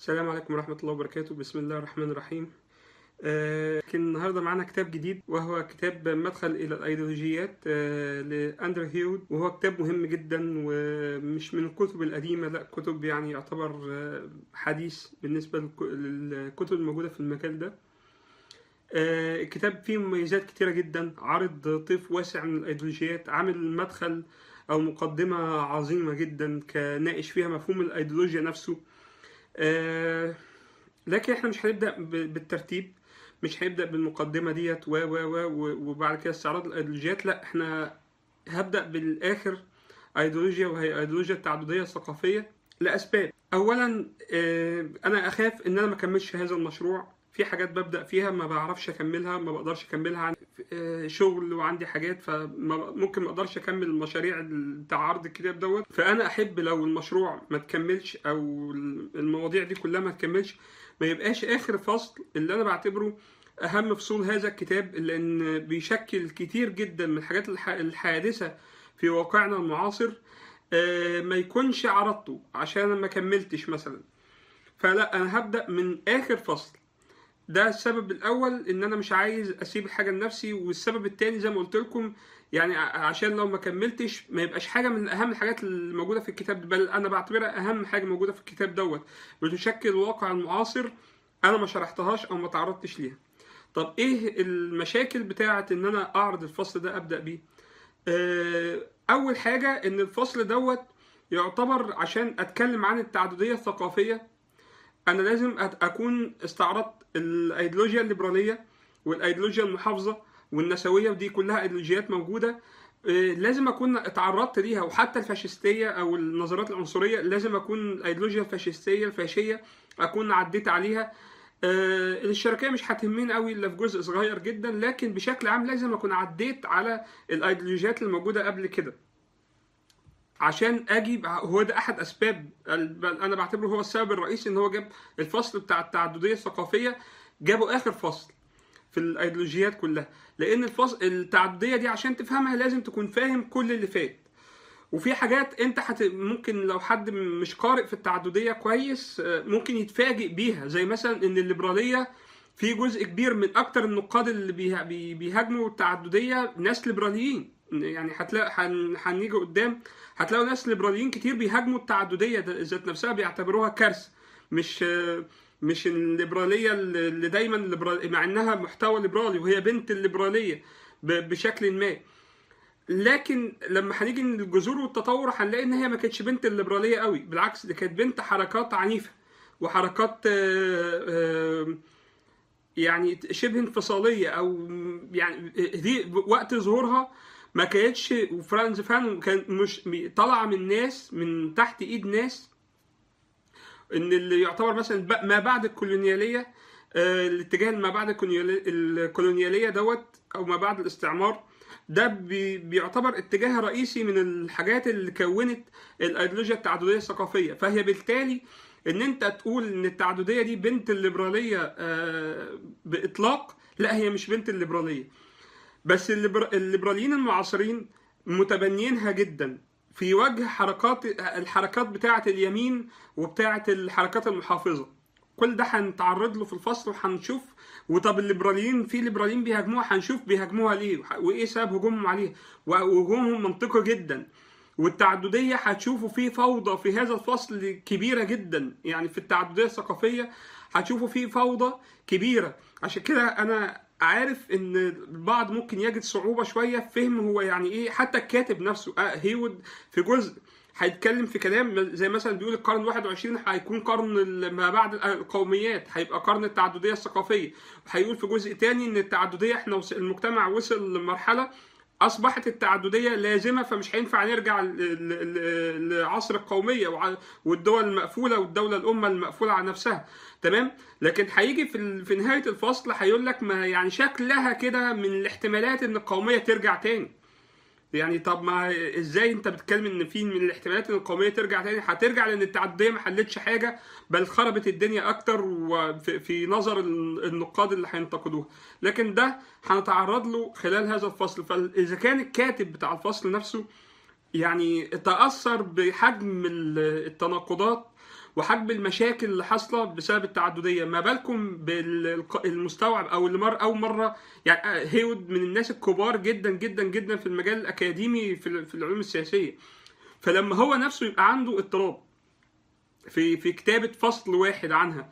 السلام عليكم ورحمة الله وبركاته بسم الله الرحمن الرحيم آه، لكن النهارده معانا كتاب جديد وهو كتاب مدخل إلى الأيديولوجيات آه، لأندرو هيود وهو كتاب مهم جدا ومش من الكتب القديمة لا كتب يعني يعتبر آه، حديث بالنسبة للك- للكتب الموجودة في المجال ده آه، الكتاب فيه مميزات كتيرة جدا عارض طيف واسع من الأيديولوجيات عامل مدخل أو مقدمة عظيمة جدا كناقش فيها مفهوم الأيديولوجيا نفسه آه، لكن احنا مش هنبدأ ب- بالترتيب مش هنبدأ بالمقدمة ديت و و و و- وبعد كده استعراض الأيديولوجيات لا احنا هبدأ بالآخر أيديولوجيا وهي أيديولوجيا التعددية الثقافية لأسباب أولا آه، أنا أخاف إن أنا ما أكملش هذا المشروع في حاجات ببدأ فيها ما بعرفش أكملها ما بقدرش أكملها عندي آه، شغل وعندي حاجات فممكن ما أقدرش أكمل المشاريع بتاع عرض الكتاب دوت فأنا أحب لو المشروع ما تكملش أو المواضيع دي كلها ما تكملش ما يبقاش آخر فصل اللي أنا بعتبره أهم فصول هذا الكتاب لأن بيشكل كتير جدا من الحاجات الح- الحادثة في واقعنا المعاصر آه، ما يكونش عرضته عشان أنا ما كملتش مثلا فلا أنا هبدأ من آخر فصل ده السبب الأول إن أنا مش عايز أسيب الحاجة لنفسي والسبب التاني زي ما قلت لكم يعني ع- عشان لو ما كملتش ما يبقاش حاجة من أهم الحاجات اللي موجودة في الكتاب بل أنا بعتبرها أهم حاجة موجودة في الكتاب دوت بتشكل الواقع المعاصر أنا ما شرحتهاش أو ما تعرضتش ليها طب إيه المشاكل بتاعة إن أنا أعرض الفصل ده أبدأ بيه آه، أول حاجة إن الفصل دوت يعتبر عشان أتكلم عن التعددية الثقافية انا لازم أت- اكون استعرضت الايديولوجيا الليبراليه والايديولوجيا المحافظه والنسويه ودي كلها ايديولوجيات موجوده آه، لازم اكون اتعرضت ليها وحتى الفاشيستيه او النظريات العنصريه لازم اكون الايديولوجيا الفاشيستيه الفاشيه اكون عديت عليها آه، الاشتراكيه مش هتهمني قوي الا في جزء صغير جدا لكن بشكل عام لازم اكون عديت على الايديولوجيات الموجوده قبل كده عشان اجي هو ده احد اسباب ال- انا بعتبره هو السبب الرئيسي ان هو جاب الفصل بتاع التعدديه الثقافيه جابه اخر فصل في الايديولوجيات كلها لان الفصل التعدديه دي عشان تفهمها لازم تكون فاهم كل اللي فات وفي حاجات انت حت... ممكن لو حد مش قارئ في التعدديه كويس آه، ممكن يتفاجئ بيها زي مثلا ان الليبراليه في جزء كبير من اكتر النقاد اللي بيه... بي- بيهاجموا التعدديه ناس ليبراليين يعني هتلاقي هن... هنيجي قدام هتلاقوا ناس ليبراليين كتير بيهاجموا التعدديه ده- ذات نفسها بيعتبروها كارثه مش آه، مش الليبراليه اللي اللي دايما ليبرال... مع انها محتوى ليبرالي وهي بنت الليبراليه ب... بشكل ما لكن لما هنيجي للجذور والتطور هنلاقي ان هي ما كانتش بنت الليبراليه قوي بالعكس دي كانت بنت حركات عنيفه وحركات آه، آه، يعني شبه انفصاليه او يعني دي وقت ظهورها ما كانتش وفرانز فان كان مش طالعه من ناس من تحت ايد ناس ان اللي يعتبر مثلا ب- ما بعد الكولونياليه آه، الاتجاه ما بعد الكولونيالية- الكولونياليه دوت او ما بعد الاستعمار ده بي- بيعتبر اتجاه رئيسي من الحاجات اللي كونت الايديولوجيا التعدديه الثقافيه فهي بالتالي ان انت تقول ان التعدديه دي بنت الليبراليه آه، باطلاق لا هي مش بنت الليبراليه بس الليبر... الليبراليين المعاصرين متبنيينها جدا في وجه حركات الحركات بتاعه اليمين وبتاعه الحركات المحافظه كل ده هنتعرض له في الفصل وهنشوف وطب الليبراليين في ليبراليين بيهاجموها هنشوف بيهاجموها ليه وح- وايه سبب هجومهم عليها وهجومهم منطقي جدا والتعددية هتشوفوا فيه فوضى في هذا الفصل كبيرة جدا يعني في التعددية الثقافية هتشوفوا فيه فوضى كبيرة عشان كده أنا عارف إن البعض ممكن يجد صعوبة شوية في فهم هو يعني إيه حتى الكاتب نفسه آه هيود في جزء هيتكلم في كلام زي مثلا بيقول القرن 21 هيكون قرن ال- ما بعد القوميات هيبقى قرن التعددية الثقافية هيقول في جزء تاني إن التعددية إحنا وص- المجتمع وصل لمرحلة اصبحت التعدديه لازمه فمش هينفع نرجع ل- ل- ل- لعصر القوميه وع- والدول المقفوله والدوله الامه المقفوله على نفسها تمام لكن هيجي في ال- في نهايه الفصل هيقول لك ما يعني شكلها كده من الاحتمالات ان القوميه ترجع تاني يعني طب ما ازاي انت بتتكلم ان في من الاحتمالات ان القوميه ترجع تاني هترجع لان التعدديه ما حلتش حاجه بل خربت الدنيا اكتر وفي في نظر ال- النقاد اللي هينتقدوها لكن ده هنتعرض له خلال هذا الفصل فاذا كان الكاتب بتاع الفصل نفسه يعني تاثر بحجم ال- التناقضات وحجم المشاكل اللي حاصله بسبب التعدديه ما بالكم بالمستوعب او اللي مر اول مره يعني هيود من الناس الكبار جدا جدا جدا في المجال الاكاديمي في العلوم السياسيه فلما هو نفسه يبقى عنده اضطراب في في كتابه فصل واحد عنها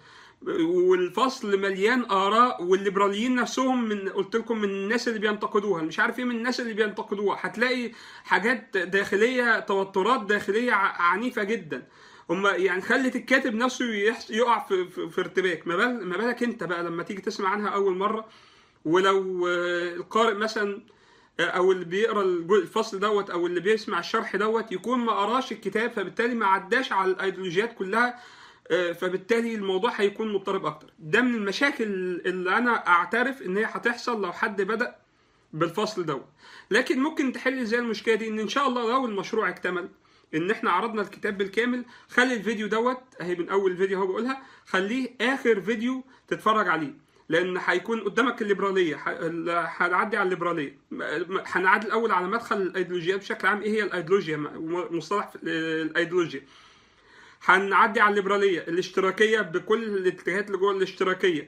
والفصل مليان اراء والليبراليين نفسهم من قلت لكم من الناس اللي بينتقدوها مش عارف ايه من الناس اللي بينتقدوها هتلاقي حاجات داخليه توترات داخليه عنيفه جدا هم يعني خلت الكاتب نفسه يقع في, في, في ارتباك ما, بال ما بالك انت بقى لما تيجي تسمع عنها اول مره ولو القارئ مثلا او اللي بيقرا الفصل دوت او اللي بيسمع الشرح دوت يكون ما قراش الكتاب فبالتالي ما عداش على الايديولوجيات كلها فبالتالي الموضوع هيكون مضطرب اكتر ده من المشاكل اللي انا اعترف ان هي هتحصل لو حد بدا بالفصل دوت لكن ممكن تحل ازاي المشكله دي ان ان شاء الله لو المشروع اكتمل ان احنا عرضنا الكتاب بالكامل خلي الفيديو دوت اهي من اول فيديو اهو بقولها خليه اخر فيديو تتفرج عليه لان هيكون قدامك الليبراليه هنعدي على الليبراليه هنعدي الاول على مدخل الايديولوجيات بشكل عام ايه هي الايديولوجيا مصطلح الايديولوجيا هنعدي على الليبراليه الاشتراكيه بكل الاتجاهات اللي جوه الاشتراكيه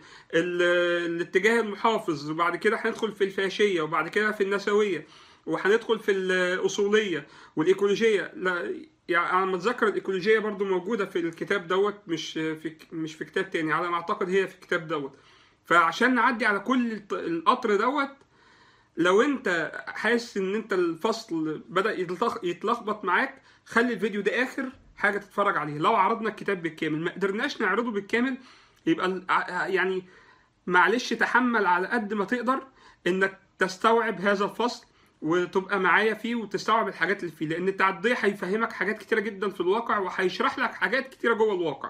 الاتجاه المحافظ وبعد كده هندخل في الفاشيه وبعد كده في النسويه وهندخل في الاصوليه والايكولوجيه لا يعني انا متذكر الايكولوجيه برضو موجوده في الكتاب دوت مش في مش في كتاب تاني على ما اعتقد هي في الكتاب دوت فعشان نعدي على كل القطر دوت لو انت حاسس ان انت الفصل بدا يتلخبط معاك خلي الفيديو ده اخر حاجه تتفرج عليه لو عرضنا الكتاب بالكامل ما قدرناش نعرضه بالكامل يبقى يعني معلش تحمل على قد ما تقدر انك تستوعب هذا الفصل وتبقى معايا فيه وتستوعب الحاجات اللي فيه لان التعديه هيفهمك حاجات كتيره جدا في الواقع وهيشرح لك حاجات كتيره جوه الواقع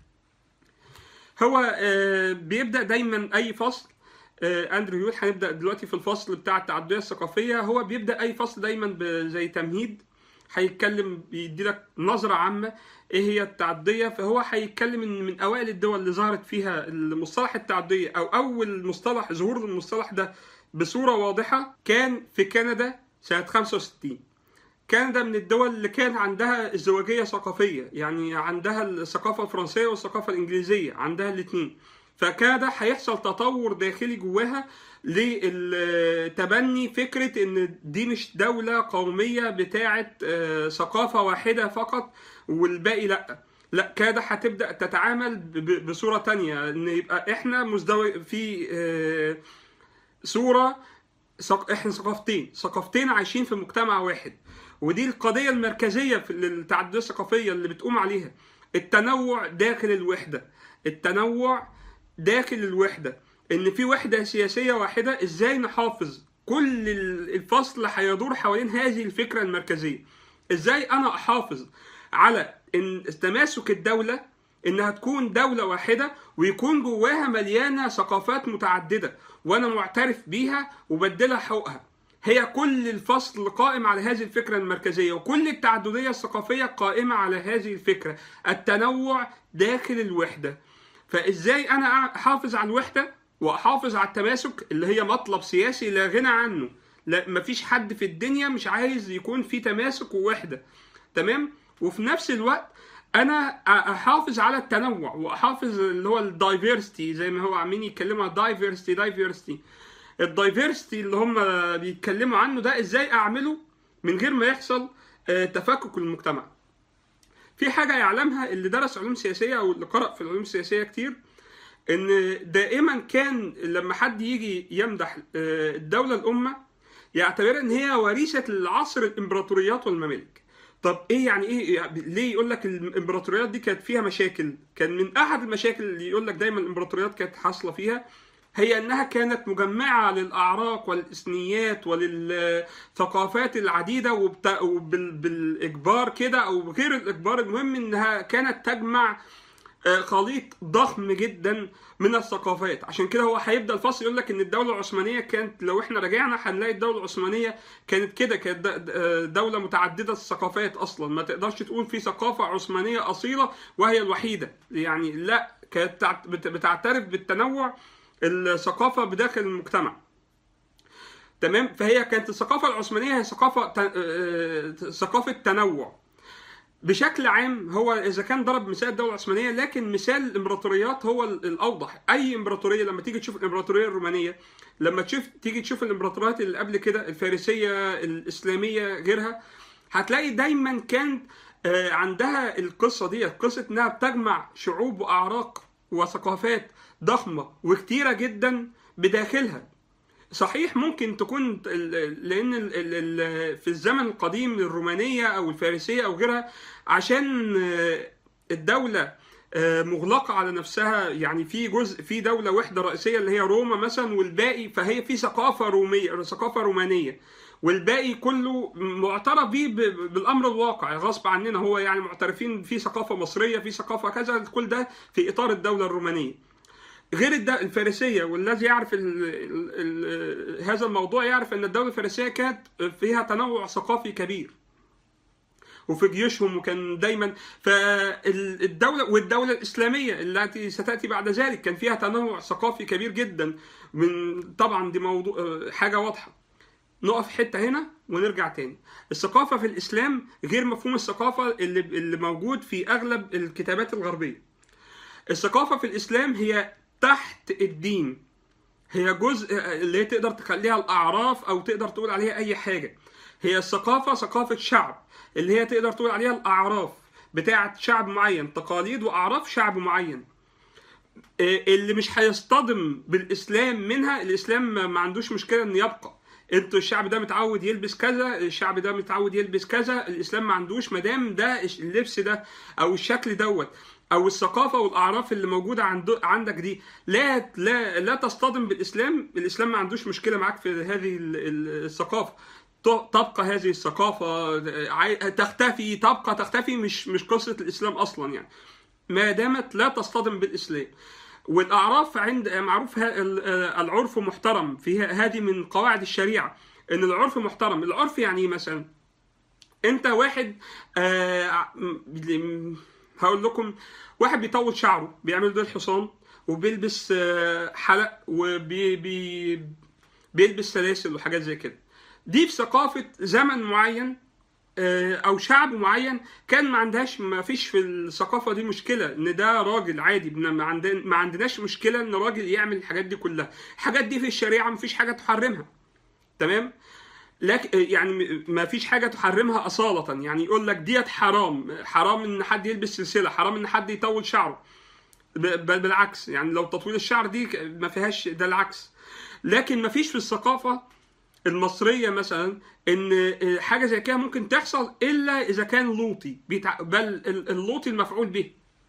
هو بيبدا دايما اي فصل اندرو هيوت هنبدا دلوقتي في الفصل بتاع التعديه الثقافيه هو بيبدا اي فصل دايما زي تمهيد هيتكلم بيدي لك نظره عامه ايه هي التعديه فهو هيتكلم ان من اوائل الدول اللي ظهرت فيها المصطلح التعديه او اول مصطلح ظهور المصطلح ده بصوره واضحه كان في كندا سنه 65 كندا من الدول اللي كان عندها ازدواجيه ثقافيه يعني عندها الثقافه الفرنسيه والثقافه الانجليزيه عندها الاثنين فكندا هيحصل تطور داخلي جواها لتبني فكره ان دي مش دوله قوميه بتاعه ثقافه واحده فقط والباقي لا لا كندا هتبدا تتعامل بصوره تانية ان يبقى احنا مزدوج في صوره احنا ثقافتين ثقافتين عايشين في مجتمع واحد ودي القضيه المركزيه في التعدديه الثقافيه اللي بتقوم عليها التنوع داخل الوحده التنوع داخل الوحده ان في وحده سياسيه واحده ازاي نحافظ كل الفصل هيدور حوالين هذه الفكره المركزيه ازاي انا احافظ على ان تماسك الدوله انها تكون دوله واحده ويكون جواها مليانه ثقافات متعدده وانا معترف بيها وبدلها حقوقها هي كل الفصل قائم على هذه الفكره المركزيه وكل التعدديه الثقافيه قائمه على هذه الفكره التنوع داخل الوحده فازاي انا احافظ على الوحده واحافظ على التماسك اللي هي مطلب سياسي لا غنى عنه لا مفيش حد في الدنيا مش عايز يكون في تماسك ووحده تمام وفي نفس الوقت انا احافظ على التنوع واحافظ اللي هو الدايفرستي زي ما هو عاملين يتكلموا على دايفرستي دايفرستي الدايفرستي اللي هم بيتكلموا عنه ده ازاي اعمله من غير ما يحصل تفكك المجتمع في حاجة يعلمها اللي درس علوم سياسية أو اللي قرأ في العلوم السياسية كتير إن دائما كان لما حد يجي يمدح الدولة الأمة يعتبرها إن هي وريثة العصر الإمبراطوريات والممالك. طب إيه يعني إيه يعني ليه يقول لك الإمبراطوريات دي كانت فيها مشاكل؟ كان من أحد المشاكل اللي يقول لك دايما الإمبراطوريات كانت حاصلة فيها هي انها كانت مجمعه للاعراق والاسنيات وللثقافات العديده وبالاجبار كده او غير الاجبار المهم انها كانت تجمع خليط ضخم جدا من الثقافات عشان كده هو هيبدا الفصل يقول لك ان الدوله العثمانيه كانت لو احنا رجعنا هنلاقي الدوله العثمانيه كانت كده كانت دوله متعدده الثقافات اصلا ما تقدرش تقول في ثقافه عثمانيه اصيله وهي الوحيده يعني لا كانت بتعترف بالتنوع الثقافه بداخل المجتمع تمام فهي كانت الثقافه العثمانيه هي ثقافه ثقافه تنوع بشكل عام هو اذا كان ضرب مثال الدوله العثمانيه لكن مثال الامبراطوريات هو ال- الاوضح اي امبراطوريه لما تيجي تشوف الامبراطوريه الرومانيه لما تشوف تيجي تشوف الامبراطوريات اللي قبل كده الفارسيه الاسلاميه غيرها هتلاقي دايما كان آه، عندها القصه دي قصه انها بتجمع شعوب واعراق وثقافات ضخمه وكتيره جدا بداخلها صحيح ممكن تكون ال- لان ال- ال- ال- في الزمن القديم الرومانيه او الفارسيه او غيرها عشان آه، الدوله آه، مغلقه على نفسها يعني في جزء في دوله وحده رئيسيه اللي هي روما مثلا والباقي فهي في ثقافه روميه ثقافه رومانيه والباقي كله معترف بيه ب- بالامر الواقع غصب عننا هو يعني معترفين في ثقافه مصريه في ثقافه كذا كل ده في اطار الدوله الرومانيه غير الد- الفارسيه والذي يعرف ال ال ال هذا الموضوع يعرف ان الدوله الفارسيه كانت فيها تنوع ثقافي كبير وفي جيوشهم وكان دايما فالدوله والدوله الاسلاميه التي ستاتي بعد ذلك كان فيها تنوع ثقافي كبير جدا من طبعا دي موضوع حاجه واضحه نقف حته هنا ونرجع تاني الثقافه في الاسلام غير مفهوم الثقافه اللي اللي موجود في اغلب الكتابات الغربيه الثقافه في الاسلام هي تحت الدين هي جزء اللي هي تقدر تخليها الاعراف او تقدر تقول عليها اي حاجه هي الثقافه ثقافه شعب اللي هي تقدر تقول عليها الاعراف بتاعه شعب معين تقاليد واعراف شعب معين إيه اللي مش هيصطدم بالاسلام منها الاسلام ما- ما عندوش مشكله ان يبقى انتوا الشعب ده متعود يلبس كذا الشعب ده متعود يلبس كذا الاسلام ما عندوش ما دام ده اللبس ده او الشكل دوت او الثقافه والاعراف اللي موجوده عند عندك دي لا لا لا تصطدم بالاسلام الاسلام ما عندوش مشكله معاك في هذه ال- ال- الثقافه ت- تبقى هذه الثقافه عاي- تختفي تبقى تختفي مش مش قصه الاسلام اصلا يعني ما دامت لا تصطدم بالاسلام والاعراف عند معروف ه- ال- آه، العرف محترم في ه- هذه من قواعد الشريعه ان العرف محترم العرف يعني ايه مثلا انت واحد آه م- هقول لكم واحد بيطول شعره بيعمل ده الحصان وبيلبس آه حلق وبي بي بيلبس سلاسل وحاجات زي كده دي في ثقافه زمن معين آه، او شعب معين كان ما عندهاش ما فيش في الثقافه دي مشكله ان ده راجل عادي بن- ما عندنا ما عندناش مشكله ان راجل يعمل الحاجات دي كلها الحاجات دي في الشريعه ما فيش حاجه تحرمها تمام لكن يعني ما فيش حاجه تحرمها اصاله يعني يقول لك ديت حرام حرام ان حد يلبس سلسله حرام ان حد يطول شعره ب- بل بالعكس يعني لو تطويل الشعر دي ك- ما فيهاش ده العكس لكن ما فيش في الثقافه المصريه مثلا ان حاجه زي كده ممكن تحصل الا اذا كان لوطي بيتع... بل ال- اللوطي المفعول به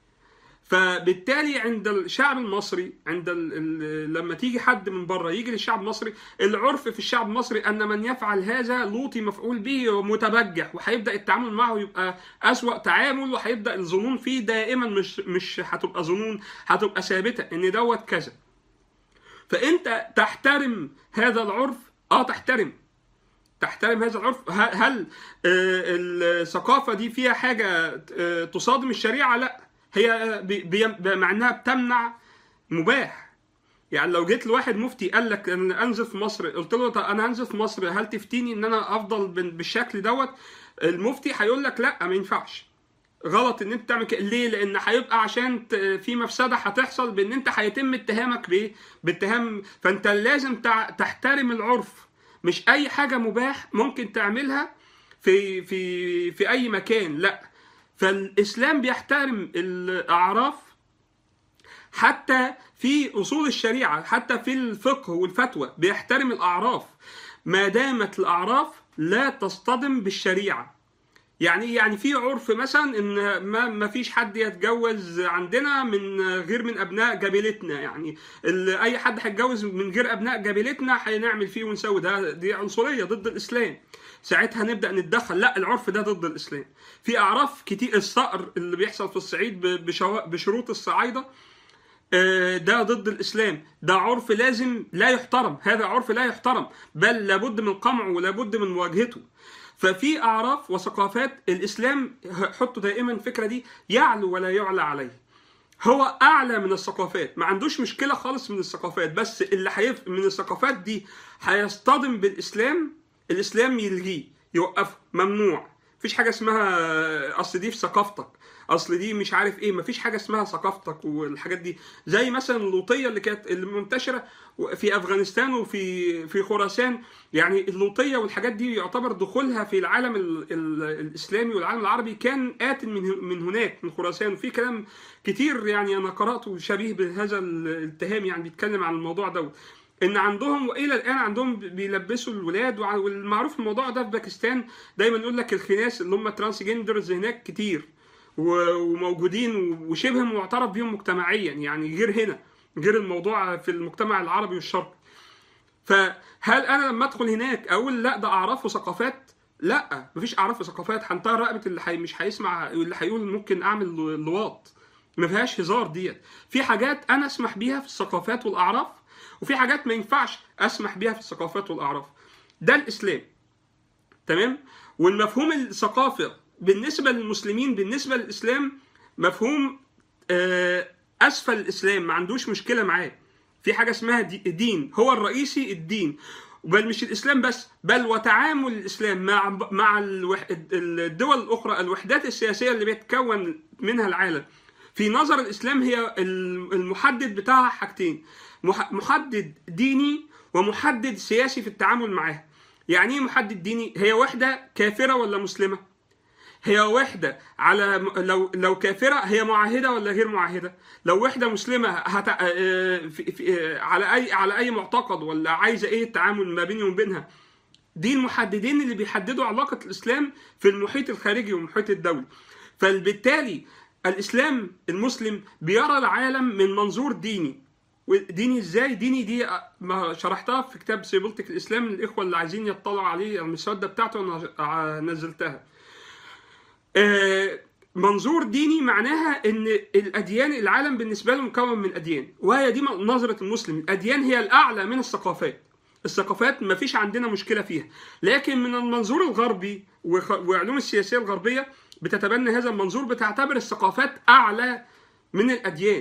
فبالتالي عند الشعب المصري عند ال... ال... لما تيجي حد من بره يجي للشعب المصري العرف في الشعب المصري ان من يفعل هذا لوطي مفعول به ومتبجح وهيبدا التعامل معه يبقى اسوا تعامل وهيبدا الظنون فيه دائما مش مش هتبقى ظنون هتبقى ثابته ان دوت كذا فانت تحترم هذا العرف اه تحترم تحترم هذا العرف ه- هل آه، الثقافه دي فيها حاجه آه، تصادم الشريعه لا هي بي- بي- مع انها بتمنع مباح يعني لو جيت لواحد مفتي قال لك ان انزل في مصر قلت له طب انا انزل في مصر هل تفتيني ان انا افضل بال- بالشكل دوت المفتي هيقول لك لا ما ينفعش غلط ان انت تعمل كده ليه لان هيبقى عشان ت- في مفسده هتحصل بان انت هيتم اتهامك بايه باتهام فانت لازم تع- تحترم العرف مش اي حاجه مباح ممكن تعملها في في في اي مكان لا فالاسلام بيحترم الاعراف حتى في اصول الشريعه حتى في الفقه والفتوى بيحترم الاعراف ما دامت الاعراف لا تصطدم بالشريعه يعني يعني في عرف مثلا ان ما ما فيش حد يتجوز عندنا من غير من ابناء جبلتنا يعني ال- اي حد هيتجوز من غير ابناء جبلتنا هنعمل فيه ونسوي ده دي عنصريه ضد الاسلام ساعتها نبدا نتدخل لا العرف ده ضد الاسلام في اعراف كتير الصقر اللي بيحصل في الصعيد ب- بشوا- بشروط الصعايده آه، ده ضد الاسلام ده عرف لازم لا يحترم هذا عرف لا يحترم بل لابد من قمعه ولابد من مواجهته ففي اعراف وثقافات الاسلام حطوا دائما الفكره دي يعلو ولا يعلى عليه هو اعلى من الثقافات ما عندوش مشكله خالص من الثقافات بس اللي هيف من الثقافات دي هيصطدم بالاسلام الاسلام يلغيه يوقفه ممنوع مفيش حاجه اسمها اصل دي في ثقافتك اصل دي مش عارف ايه مفيش حاجه اسمها ثقافتك والحاجات دي زي مثلا اللوطيه اللي كانت اللي منتشره في افغانستان وفي في خراسان يعني اللوطيه والحاجات دي يعتبر دخولها في العالم ال ال الاسلامي والعالم العربي كان ات من من هناك من خراسان وفي كلام كتير يعني انا قراته شبيه بهذا الاتهام يعني بيتكلم عن الموضوع دوت ان عندهم والى الان عندهم بيلبسوا الولاد والمعروف الموضوع ده في باكستان دايما يقول لك الخناس اللي هم ترانسجندرز هناك كتير وموجودين وشبه معترف بيهم مجتمعيا يعني غير هنا غير الموضوع في المجتمع العربي والشرقي فهل انا لما ادخل هناك اقول لا ده اعراف وثقافات لا مفيش اعراف وثقافات هنطير رقبه اللي حي مش هيسمع اللي هيقول ممكن اعمل لواط ما فيهاش هزار ديت في حاجات انا اسمح بيها في الثقافات والاعراف وفي حاجات ما ينفعش اسمح بيها في الثقافات والاعراف ده الاسلام تمام والمفهوم الثقافي بالنسبه للمسلمين بالنسبه للاسلام مفهوم اسفل الاسلام ما عندوش مشكله معاه في حاجه اسمها دين هو الرئيسي الدين بل مش الاسلام بس بل وتعامل الاسلام مع مع الدول الاخرى الوحدات السياسيه اللي بيتكون منها العالم في نظر الاسلام هي المحدد بتاعها حاجتين محدد ديني ومحدد سياسي في التعامل معاها يعني ايه محدد ديني هي وحده كافره ولا مسلمه هي وحده على لو لو كافره هي معاهده ولا غير معاهده لو وحده مسلمه هت... في... في... على اي على اي معتقد ولا عايزه ايه التعامل ما بيني وبينها دي المحددين اللي بيحددوا علاقه الاسلام في المحيط الخارجي والمحيط الدولي فبالتالي الاسلام المسلم بيرى العالم من منظور ديني ديني ازاي ديني دي ما شرحتها في كتاب سيبولتك الاسلام للاخوه اللي عايزين يطلعوا عليه المسوده بتاعته انا نزلتها منظور ديني معناها ان الاديان العالم بالنسبه له مكون من اديان وهي دي نظره المسلم الاديان هي الاعلى من الثقافات الثقافات ما فيش عندنا مشكله فيها لكن من المنظور الغربي وعلوم السياسيه الغربيه بتتبنى هذا المنظور بتعتبر الثقافات اعلى من الاديان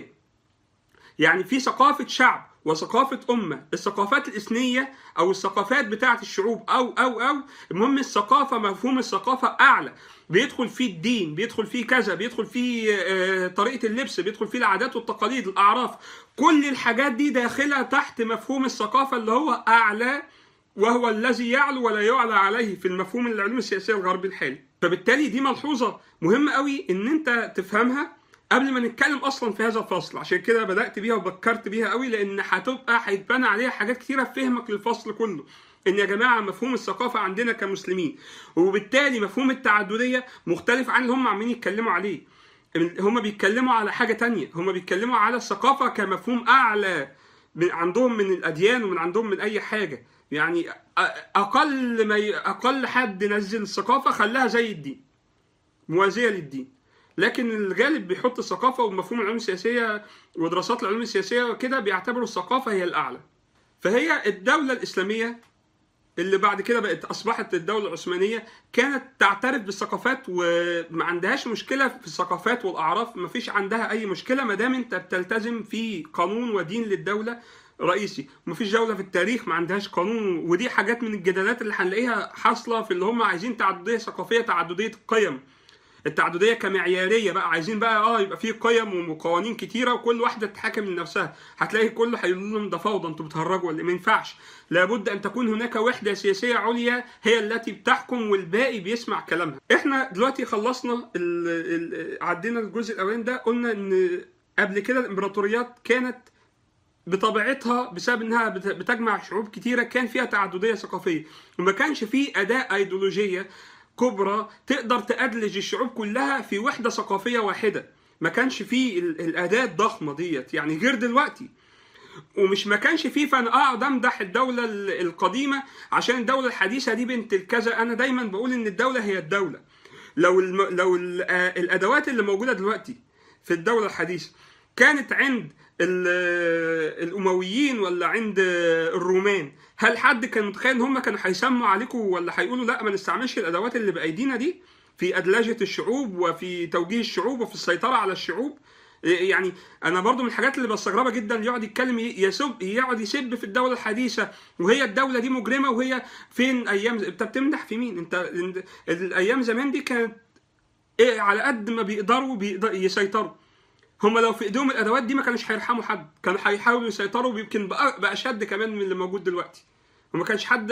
يعني في ثقافه شعب وثقافة أمة الثقافات الإثنية أو الثقافات بتاعة الشعوب أو أو أو المهم الثقافة مفهوم الثقافة أعلى بيدخل فيه الدين بيدخل فيه كذا بيدخل فيه آه طريقة اللبس بيدخل فيه العادات والتقاليد الأعراف كل الحاجات دي داخلة تحت مفهوم الثقافة اللي هو أعلى وهو الذي يعلو ولا يعلى عليه في المفهوم العلوم السياسية الغربي الحالي فبالتالي دي ملحوظة مهمة قوي إن أنت تفهمها قبل ما نتكلم اصلا في هذا الفصل عشان كده بدات بيها وبكرت بيها قوي لان هتبقى هيتبنى عليها حاجات كتيره في فهمك للفصل كله ان يا جماعه مفهوم الثقافه عندنا كمسلمين وبالتالي مفهوم التعدديه مختلف عن اللي هم عمالين يتكلموا عليه هم بيتكلموا على حاجه تانية هم بيتكلموا على الثقافه كمفهوم اعلى من عندهم من الاديان ومن عندهم من اي حاجه يعني اقل ما ي... اقل حد نزل الثقافه خلاها زي الدين موازيه للدين لكن الغالب بيحط الثقافه ومفهوم العلوم السياسيه ودراسات العلوم السياسيه وكده بيعتبروا الثقافه هي الاعلى فهي الدوله الاسلاميه اللي بعد كده بقت اصبحت الدوله العثمانيه كانت تعترف بالثقافات وما عندهاش مشكله في الثقافات والاعراف ما فيش عندها اي مشكله ما دام انت بتلتزم في قانون ودين للدوله رئيسي مفيش دولة في التاريخ ما عندهاش قانون ودي حاجات من الجدالات اللي هنلاقيها حاصلة في اللي هم عايزين تعددية ثقافية تعددية القيم التعدديه كمعياريه بقى عايزين بقى اه يبقى في قيم وقوانين كتيره وكل واحده تتحكم لنفسها هتلاقي كله هيقول لهم ده فوضى انتوا بتهرجوا ولا ما ينفعش لابد ان تكون هناك وحده سياسيه عليا هي التي بتحكم والباقي بيسمع كلامها احنا دلوقتي خلصنا ال ال عدينا الجزء الاولاني ده قلنا ان قبل كده الامبراطوريات كانت بطبيعتها بسبب انها بتجمع شعوب كتيره كان فيها تعدديه ثقافيه وما كانش فيه اداه ايديولوجيه كبرى تقدر تأدلج الشعوب كلها في وحدة ثقافية واحدة ما كانش فيه الأداة الضخمة ديت يعني غير دلوقتي ومش ما كانش فيه فانا اقعد امدح الدوله القديمه عشان الدوله الحديثه دي بنت الكذا انا دايما بقول ان الدوله هي الدوله لو الم... لو ال... الادوات اللي موجوده دلوقتي في الدوله الحديثه كانت عند الامويين ولا عند الرومان هل حد كان متخيل ان هم كانوا هيسموا عليكم ولا هيقولوا لا ما نستعملش الادوات اللي بايدينا دي في ادلجه الشعوب وفي توجيه الشعوب وفي السيطره على الشعوب يعني انا برضو من الحاجات اللي بستغربها جدا يقعد يتكلم يسب يقعد يسب في الدوله الحديثه وهي الدوله دي مجرمه وهي فين ايام انت بتمدح في مين انت الايام زمان دي كانت ايه على قد ما بيقدروا بيقدر يسيطروا هم لو في ايديهم الادوات دي ما كانوش هيرحموا حد كانوا هيحاولوا يسيطروا يمكن باشد كمان من اللي موجود دلوقتي وما كانش حد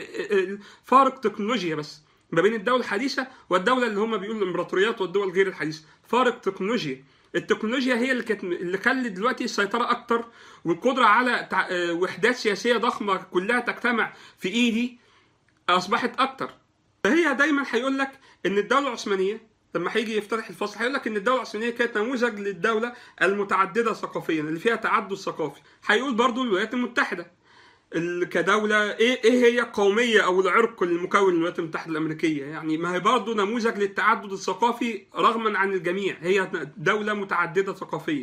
فارق تكنولوجيا بس ما بين الدوله الحديثه والدوله اللي هم بيقولوا الامبراطوريات والدول غير الحديثه فارق تكنولوجيا التكنولوجيا هي اللي كانت اللي خلت دلوقتي السيطره اكتر والقدره على وحدات سياسيه ضخمه كلها تجتمع في ايدي اصبحت اكتر فهي دايما هيقول لك ان الدوله العثمانيه لما هيجي يفتتح الفصل هيقول لك ان الدوله العثمانيه كانت نموذج للدوله المتعدده ثقافيا اللي فيها تعدد ثقافي هيقول برضو الولايات المتحده كدوله ايه ايه هي القوميه او العرق المكون للولايات المتحده الامريكيه يعني ما هي برضه نموذج للتعدد الثقافي رغما عن الجميع هي دوله متعدده ثقافيا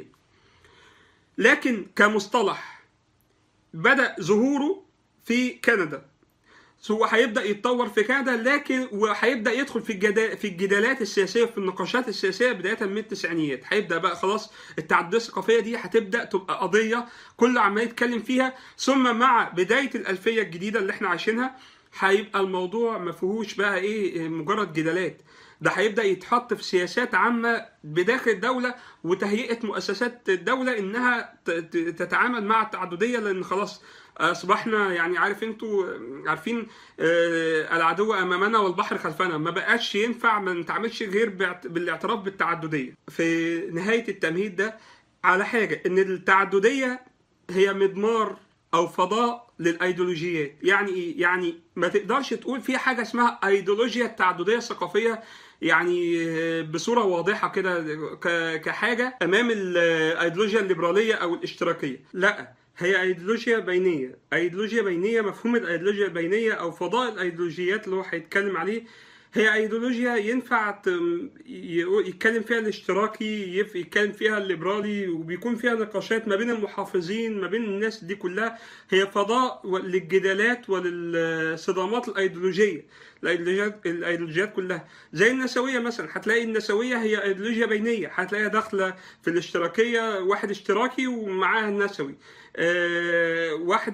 لكن كمصطلح بدا ظهوره في كندا هو هيبدا يتطور في كندا لكن وهيبدا يدخل في الجدال في الجدالات السياسيه في النقاشات السياسيه بدايه من التسعينيات هيبدا بقى خلاص التعدديه الثقافيه دي هتبدا تبقى قضيه كل عمال يتكلم فيها ثم مع بدايه الالفيه الجديده اللي احنا عايشينها هيبقى الموضوع ما فيهوش بقى ايه مجرد جدالات ده هيبدا يتحط في سياسات عامه بداخل الدوله وتهيئه مؤسسات الدوله انها تتعامل مع التعدديه لان خلاص اصبحنا يعني عارف انتوا عارفين آه العدو امامنا والبحر خلفنا ما بقاش ينفع ما نتعاملش غير بالاعتراف بالتعدديه في نهايه التمهيد ده على حاجه ان التعدديه هي مضمار او فضاء للايديولوجيات يعني ايه يعني ما تقدرش تقول في حاجه اسمها ايديولوجيا التعدديه الثقافيه يعني بصوره واضحه كده كحاجه امام الايديولوجيا الليبراليه او الاشتراكيه لا هي ايديولوجيا بينيه ايديولوجيا بينيه مفهوم الايديولوجيا البينيه او فضاء الايديولوجيات اللي هو هيتكلم عليه هي ايديولوجيا ينفع يتكلم فيها الاشتراكي يتكلم فيها الليبرالي وبيكون فيها نقاشات ما بين المحافظين ما بين الناس دي كلها هي فضاء للجدالات وللصدامات الايديولوجيه الايديولوجيات الايديولوجيات كلها زي النسويه مثلا هتلاقي النسويه هي ايديولوجيا بينيه هتلاقيها داخله في الاشتراكيه واحد اشتراكي ومعاها النسوي أه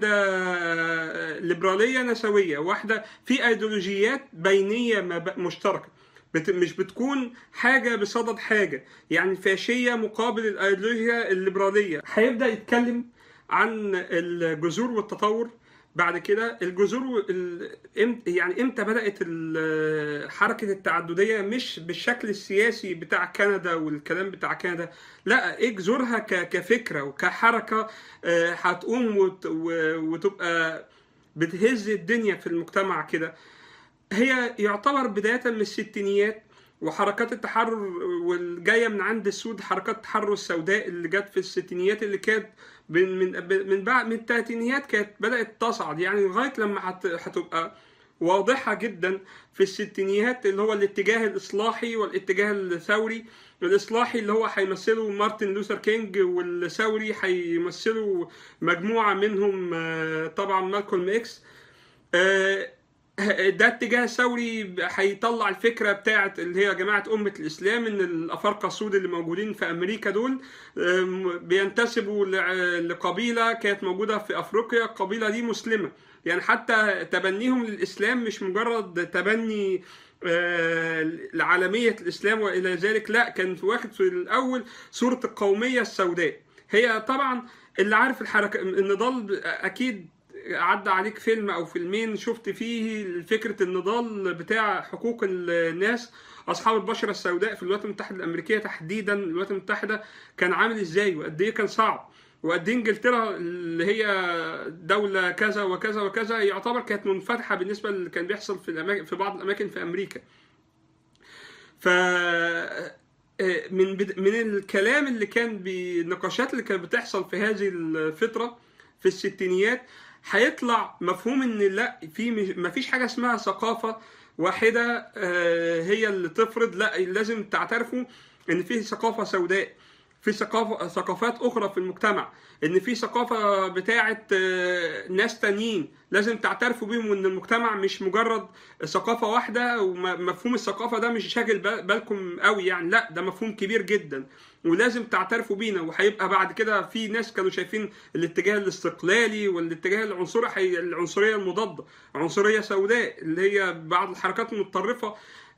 واحده ليبراليه نسويه واحده في ايديولوجيات بينيه مشتركه بت مش بتكون حاجه بصدد حاجه يعني فاشيه مقابل الايديولوجيا الليبراليه هيبدا يتكلم عن الجذور والتطور بعد كده الجذور يعني امتى بدات حركه التعدديه مش بالشكل السياسي بتاع كندا والكلام بتاع كندا لا ايه جذورها كفكره وكحركه هتقوم وتبقى بتهز الدنيا في المجتمع كده هي يعتبر بدايه من الستينيات وحركات التحرر والجايه من عند السود حركات التحرر السوداء اللي جت في الستينيات اللي كانت من من من بعد من الثلاثينيات كانت بدات تصعد يعني لغايه لما هتبقى واضحه جدا في الستينيات اللي هو الاتجاه الاصلاحي والاتجاه الثوري الاصلاحي اللي هو هيمثله مارتن لوثر كينج والثوري هيمثله مجموعه منهم طبعا مالكولم اكس ده اتجاه ثوري هيطلع الفكره بتاعت اللي هي جماعه امه الاسلام ان الافارقه السود اللي موجودين في امريكا دول بينتسبوا لقبيله كانت موجوده في افريقيا القبيله دي مسلمه يعني حتى تبنيهم للاسلام مش مجرد تبني لعالميه الاسلام والى ذلك لا كان واخد في الاول صوره القوميه السوداء هي طبعا اللي عارف الحركه النضال اكيد عدى عليك فيلم او فيلمين شفت فيه فكره النضال بتاع حقوق الناس اصحاب البشره السوداء في الولايات المتحده الامريكيه تحديدا الولايات المتحده كان عامل ازاي وقد ايه كان صعب وقد ايه انجلترا اللي هي دوله كذا وكذا وكذا يعتبر كانت منفتحه بالنسبه اللي كان بيحصل في الاماكن في بعض الاماكن في امريكا ف من بد... من الكلام اللي كان بالنقاشات اللي كانت بتحصل في هذه الفتره في الستينيات هيطلع مفهوم ان لا في ما فيش حاجه اسمها ثقافه واحده هي اللي تفرض لا لازم تعترفوا ان في ثقافه سوداء في ثقافه ثقافات اخرى في المجتمع ان في ثقافه بتاعه آه، ناس تانيين لازم تعترفوا بيهم وان المجتمع مش مجرد ثقافه واحده ومفهوم الثقافه ده مش شاغل بال- بالكم قوي يعني لا ده مفهوم كبير جدا ولازم تعترفوا بينا وهيبقى بعد كده في ناس كانوا شايفين الاتجاه الاستقلالي والاتجاه العنصري حي... العنصريه المضاده عنصريه سوداء اللي هي بعض الحركات المتطرفه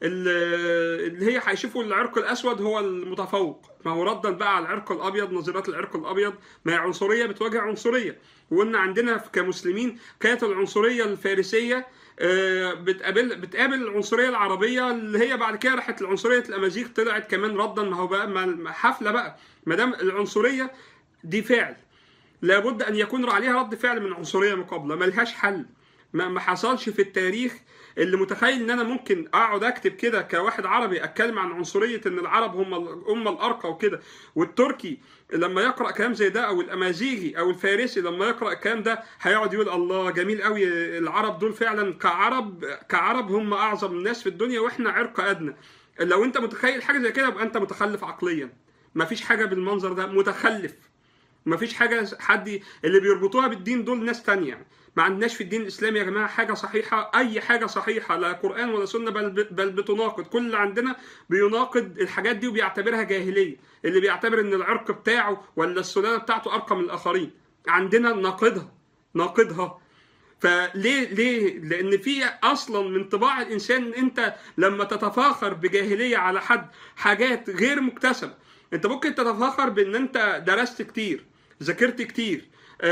اللي اللي هي هيشوفوا العرق الاسود هو المتفوق ما هو ردا بقى على العرق الابيض نظريات العرق الابيض ما هي عنصريه بتواجه عنصريه وقلنا عندنا كمسلمين كانت العنصريه الفارسيه آه، بتقابل بتقابل العنصريه العربيه اللي هي بعد كده راحت العنصريه الامازيغ طلعت كمان ردا ما هو بقى ما- حفله بقى ما دام العنصريه دي فعل لابد ان يكون عليها رد فعل من عنصريه مقابله ملهاش حل ما ما حصلش في التاريخ اللي متخيل ان انا ممكن اقعد اكتب كده كواحد عربي اتكلم عن عنصريه ان العرب هم الامه الارقى وكده والتركي لما يقرا كلام زي ده او الامازيغي او الفارسي لما يقرا الكلام ده هيقعد يقول الله جميل قوي العرب دول فعلا كعرب كعرب هم اعظم الناس في الدنيا واحنا عرق ادنى لو انت متخيل حاجه زي كده يبقى انت متخلف عقليا مفيش حاجه بالمنظر ده متخلف مفيش حاجه حد اللي بيربطوها بالدين دول ناس تانية ما عندناش في الدين الاسلامي يا جماعه حاجه صحيحه اي حاجه صحيحه لا قران ولا سنه بل بل بتناقض كل اللي عندنا بيناقض الحاجات دي وبيعتبرها جاهليه اللي بيعتبر ان العرق بتاعه ولا السلاله بتاعته ارقى من الاخرين عندنا ناقضها ناقضها فليه ليه؟ لأن في أصلا من طباع الإنسان إن أنت لما تتفاخر بجاهلية على حد حاجات غير مكتسبة أنت ممكن تتفاخر بأن أنت درست كتير ذاكرت كتير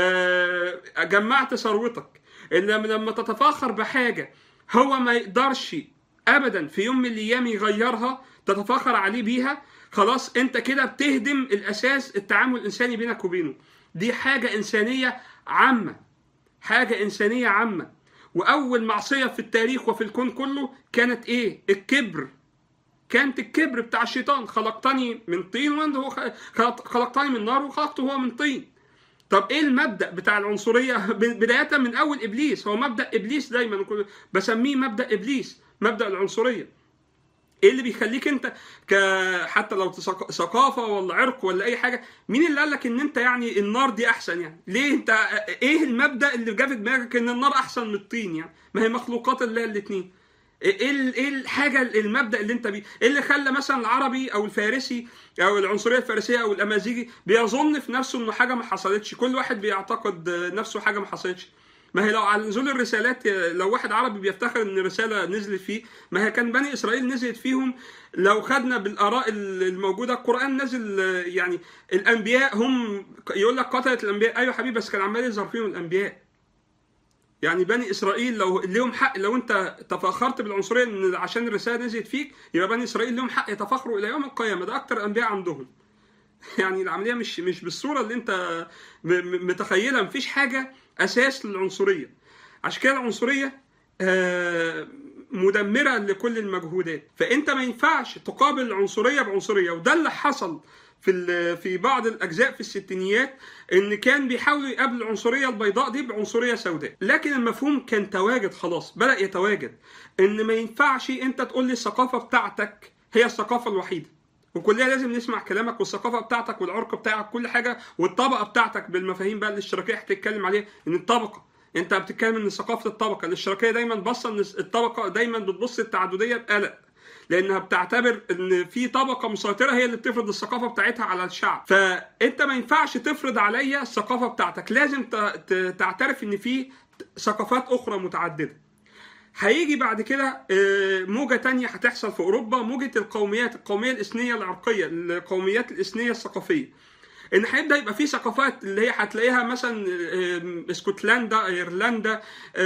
آه، جمعت ثروتك إنما لما تتفاخر بحاجة هو ما يقدرش أبدا في يوم من الأيام يغيرها تتفاخر عليه بيها خلاص أنت كده بتهدم الأساس التعامل الإنساني بينك وبينه دي حاجة إنسانية عامة حاجة إنسانية عامة وأول معصية في التاريخ وفي الكون كله كانت إيه؟ الكبر كانت الكبر بتاع الشيطان خلقتني من طين وانت هو خلق- خلقتني من نار وخلقته هو من طين طب ايه المبدا بتاع العنصريه ب- بدايه من اول ابليس هو مبدا ابليس دايما كل- بسميه مبدا ابليس مبدا العنصريه ايه اللي بيخليك انت ك حتى لو تثق- ثقافه ولا عرق ولا اي حاجه مين اللي قال لك ان انت يعني النار دي احسن يعني ليه انت ايه المبدا اللي جاب في دماغك ان النار احسن من الطين يعني ما هي مخلوقات الله الاثنين ايه ال- ايه الحاجه المبدا اللي انت بيه ايه اللي خلى مثلا العربي او الفارسي او العنصريه الفارسيه او الامازيغي بيظن في نفسه انه حاجه ما حصلتش كل واحد بيعتقد نفسه حاجه ما حصلتش ما هي لو على نزول الرسالات لو واحد عربي بيفتخر ان رساله نزلت فيه ما هي كان بني اسرائيل نزلت فيهم لو خدنا بالاراء الموجوده القران نزل يعني الانبياء هم يقول لك قتلت الانبياء ايوه حبيبي بس كان عمال يظهر فيهم الانبياء يعني بني اسرائيل لو ليهم حق لو انت تفاخرت بالعنصريه ان عشان الرساله نزلت فيك يبقى بني اسرائيل لهم حق يتفاخروا الى يوم القيامه ده اكتر انبياء عندهم يعني العمليه مش مش بالصوره اللي انت م- م- متخيلها مفيش حاجه اساس للعنصريه عشان كده العنصريه آه، مدمره لكل المجهودات فانت ما ينفعش تقابل العنصريه بعنصريه وده اللي حصل في ال- في بعض الاجزاء في الستينيات ان كان بيحاولوا يقابلوا العنصريه البيضاء دي بعنصريه سوداء لكن المفهوم كان تواجد خلاص بدا يتواجد ان ما ينفعش انت تقول لي الثقافه بتاعتك هي الثقافه الوحيده وكلنا لازم نسمع كلامك والثقافه بتاعتك والعرق بتاعك كل حاجه والطبقه بتاعتك بالمفاهيم بقى الاشتراكيه هتتكلم عليها ان الطبقه انت بتتكلم ان ثقافه الطبقه الاشتراكيه دايما باصه ان الطبقه دايما بتبص التعدديه بقلق لانها بتعتبر ان في طبقه مسيطره هي اللي بتفرض الثقافه بتاعتها على الشعب فانت ما ينفعش تفرض عليا الثقافه بتاعتك لازم ت- ت- تعترف ان في ثقافات اخرى متعدده هيجي بعد كده آه، موجة تانية هتحصل في أوروبا موجة القوميات القومية الإثنية العرقية القوميات الإثنية الثقافية ان هيبدا يبقى في ثقافات اللي هي هتلاقيها مثلا آه، اسكتلندا ايرلندا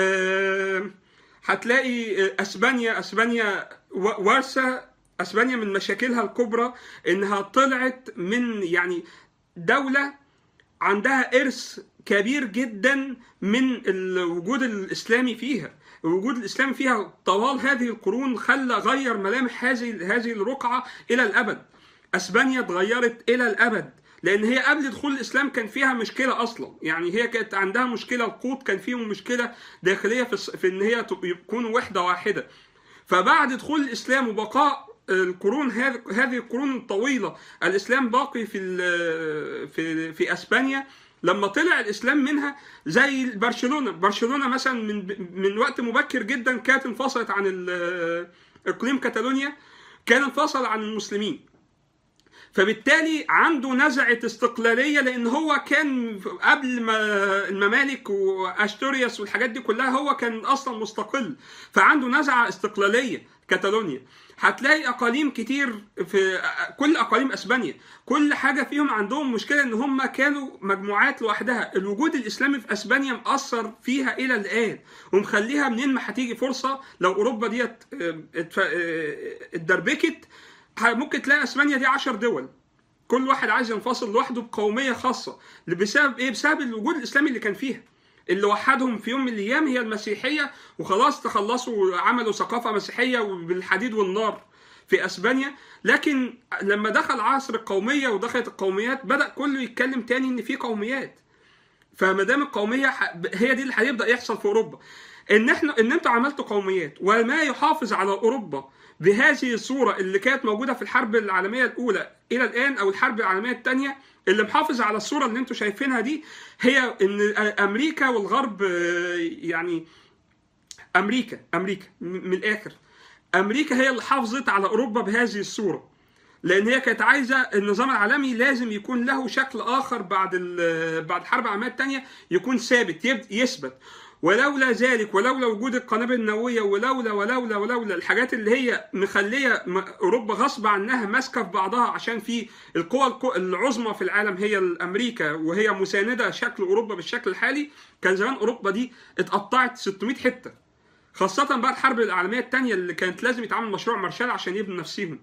آه، هتلاقي آه، اسبانيا اسبانيا و- وارسا اسبانيا من مشاكلها الكبرى انها طلعت من يعني دوله عندها ارث كبير جدا من الوجود الاسلامي فيها الوجود الاسلامي فيها طوال هذه القرون خلى غير ملامح هذه هذه الرقعه الى الابد اسبانيا اتغيرت الى الابد لان هي قبل دخول الاسلام كان فيها مشكله اصلا يعني هي كانت عندها مشكله القوط كان فيهم مشكله داخليه في, الص- في ان هي تب- يكونوا وحده واحده فبعد دخول الاسلام وبقاء القرون هذه هذه القرون الطويله الاسلام باقي في ال- في في اسبانيا لما طلع الاسلام منها زي برشلونه برشلونه مثلا من من وقت مبكر جدا كانت انفصلت عن ال- اقليم كاتالونيا كان انفصل عن المسلمين فبالتالي عنده نزعة استقلالية لأن هو كان قبل ما الممالك وأشتورياس والحاجات دي كلها هو كان أصلا مستقل فعنده نزعة استقلالية كاتالونيا هتلاقي أقاليم كتير في كل أقاليم أسبانيا كل حاجة فيهم عندهم مشكلة إن هم كانوا مجموعات لوحدها الوجود الإسلامي في أسبانيا مأثر فيها إلى الآن ومخليها منين ما هتيجي فرصة لو أوروبا ديت اه، اتف- اه، اتدربكت ممكن تلاقي اسبانيا دي 10 دول كل واحد عايز ينفصل لوحده بقوميه خاصه بسبب ايه بسبب الوجود الاسلامي اللي كان فيها اللي وحدهم في يوم من الايام هي المسيحيه وخلاص تخلصوا وعملوا ثقافه مسيحيه بالحديد والنار في اسبانيا لكن لما دخل عصر القوميه ودخلت القوميات بدا كله يتكلم تاني ان في قوميات فما دام القوميه ح- هي دي اللي هيبدا يحصل في اوروبا ان احنا ان انتوا عملتوا قوميات وما يحافظ على اوروبا بهذه الصوره اللي كانت موجوده في الحرب العالميه الاولى الى الان او الحرب العالميه الثانيه اللي محافظ على الصوره اللي انتوا شايفينها دي هي ان امريكا والغرب آه، يعني امريكا امريكا م- من الاخر امريكا هي اللي حافظت على اوروبا بهذه الصوره لان هي كانت عايزه النظام العالمي لازم يكون له شكل اخر بعد ال- بعد الحرب العالميه الثانيه يكون ثابت يب- يثبت ولولا ذلك ولولا وجود القنابل النوويه ولولا ولولا ولولا الحاجات اللي هي مخليه م- اوروبا غصب عنها ماسكه في بعضها عشان في القوى الك- العظمى في العالم هي امريكا وهي مسانده شكل اوروبا بالشكل الحالي كان زمان اوروبا دي اتقطعت 600 حته خاصة بقى الحرب العالمية الثانية اللي كانت لازم يتعمل مشروع مارشال عشان يبنوا نفسهم.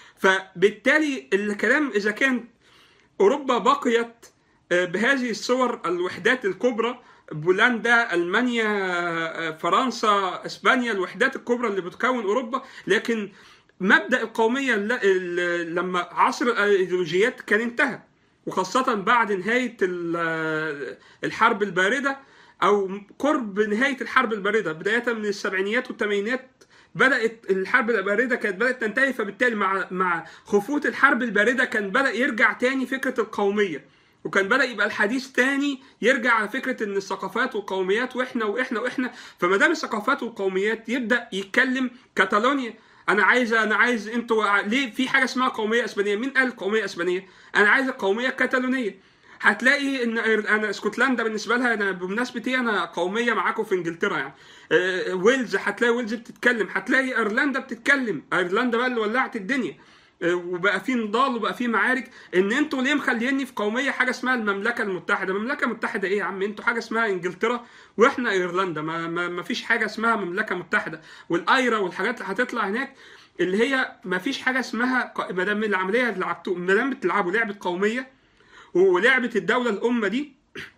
فبالتالي الكلام إذا كان أوروبا بقيت آه، بهذه الصور الوحدات الكبرى بولندا المانيا آه، فرنسا اسبانيا الوحدات الكبرى اللي بتكون اوروبا لكن مبدا القوميه الل- ال- لما عصر الايديولوجيات كان انتهى وخاصه بعد نهايه ال- الحرب البارده او قرب نهايه الحرب البارده بدايه من السبعينيات والثمانينات بدات الحرب البارده كانت بدات تنتهي فبالتالي مع مع خفوت الحرب البارده كان بدا يرجع تاني فكره القوميه وكان بدا يبقى الحديث تاني يرجع على فكره ان الثقافات والقوميات واحنا واحنا واحنا فما دام الثقافات والقوميات يبدا يتكلم كاتالونيا انا عايز انا عايز انتوا ع- ليه في حاجه اسمها قوميه اسبانيه مين قال قوميه اسبانيه انا عايز القوميه الكتالونيه هتلاقي ان إير- انا اسكتلندا بالنسبه لها انا بمناسبه ايه انا قوميه معاكم في انجلترا يعني آه، ويلز هتلاقي ويلز بتتكلم هتلاقي ايرلندا بتتكلم ايرلندا بقى اللي ولعت الدنيا آه، وبقى في نضال وبقى في معارك ان انتوا ليه مخليني في قوميه حاجه اسمها المملكه المتحده المملكه المتحده ايه يا عم انتوا حاجه اسمها انجلترا واحنا ايرلندا ما, ما, ما فيش حاجه اسمها مملكه متحده والايرا والحاجات اللي هتطلع هناك اللي هي ما فيش حاجه اسمها ق- ما دام العمليه اللي لعبتوا ما دام بتلعبوا لعبه قوميه ولعبه الدوله الامه دي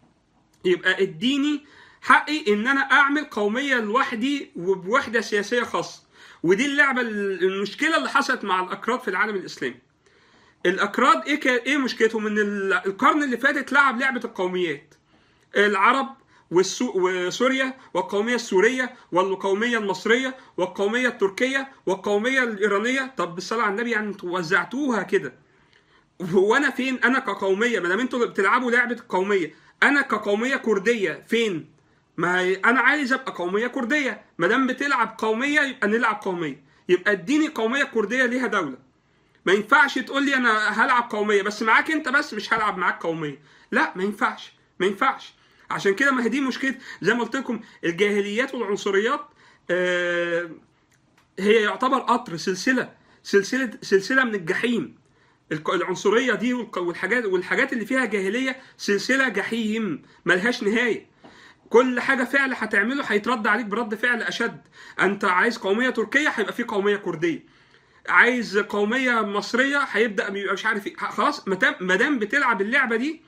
يبقى اديني حقي ان انا اعمل قوميه لوحدي وبوحده سياسيه خاصه ودي اللعبه المشكله اللي حصلت مع الاكراد في العالم الاسلامي الاكراد ايه كا- ايه مشكلتهم ان ال- القرن اللي فات اتلعب لعبه القوميات العرب والسو... وسوريا والقوميه السوريه والقوميه المصريه والقوميه التركيه والقوميه الايرانيه طب بالصلاه على النبي يعني انتوا وزعتوها كده هو انا فين انا كقوميه ما دام انتوا بتلعبوا لعبه القوميه انا كقوميه كرديه فين ما هي انا عايز ابقى قوميه كرديه ما دام بتلعب قوميه يبقى نلعب قوميه يبقى اديني قوميه كرديه ليها دوله ما ينفعش تقول لي انا هلعب قوميه بس معاك انت بس مش هلعب معاك قوميه لا ما ينفعش ما ينفعش عشان كده ما هي دي مشكله زي ما قلت لكم الجاهليات والعنصريات آه هي يعتبر قطر سلسله سلسله سلسله من الجحيم الك- العنصريه دي والق- والحاجات والحاجات اللي فيها جاهليه سلسله جحيم ملهاش نهايه كل حاجه فعل هتعمله هيترد عليك برد فعل اشد انت عايز قوميه تركيه هيبقى في قوميه كرديه عايز قوميه مصريه هيبدا بيبقى مش عارف ايه ه- خلاص ما دام بتلعب اللعبه دي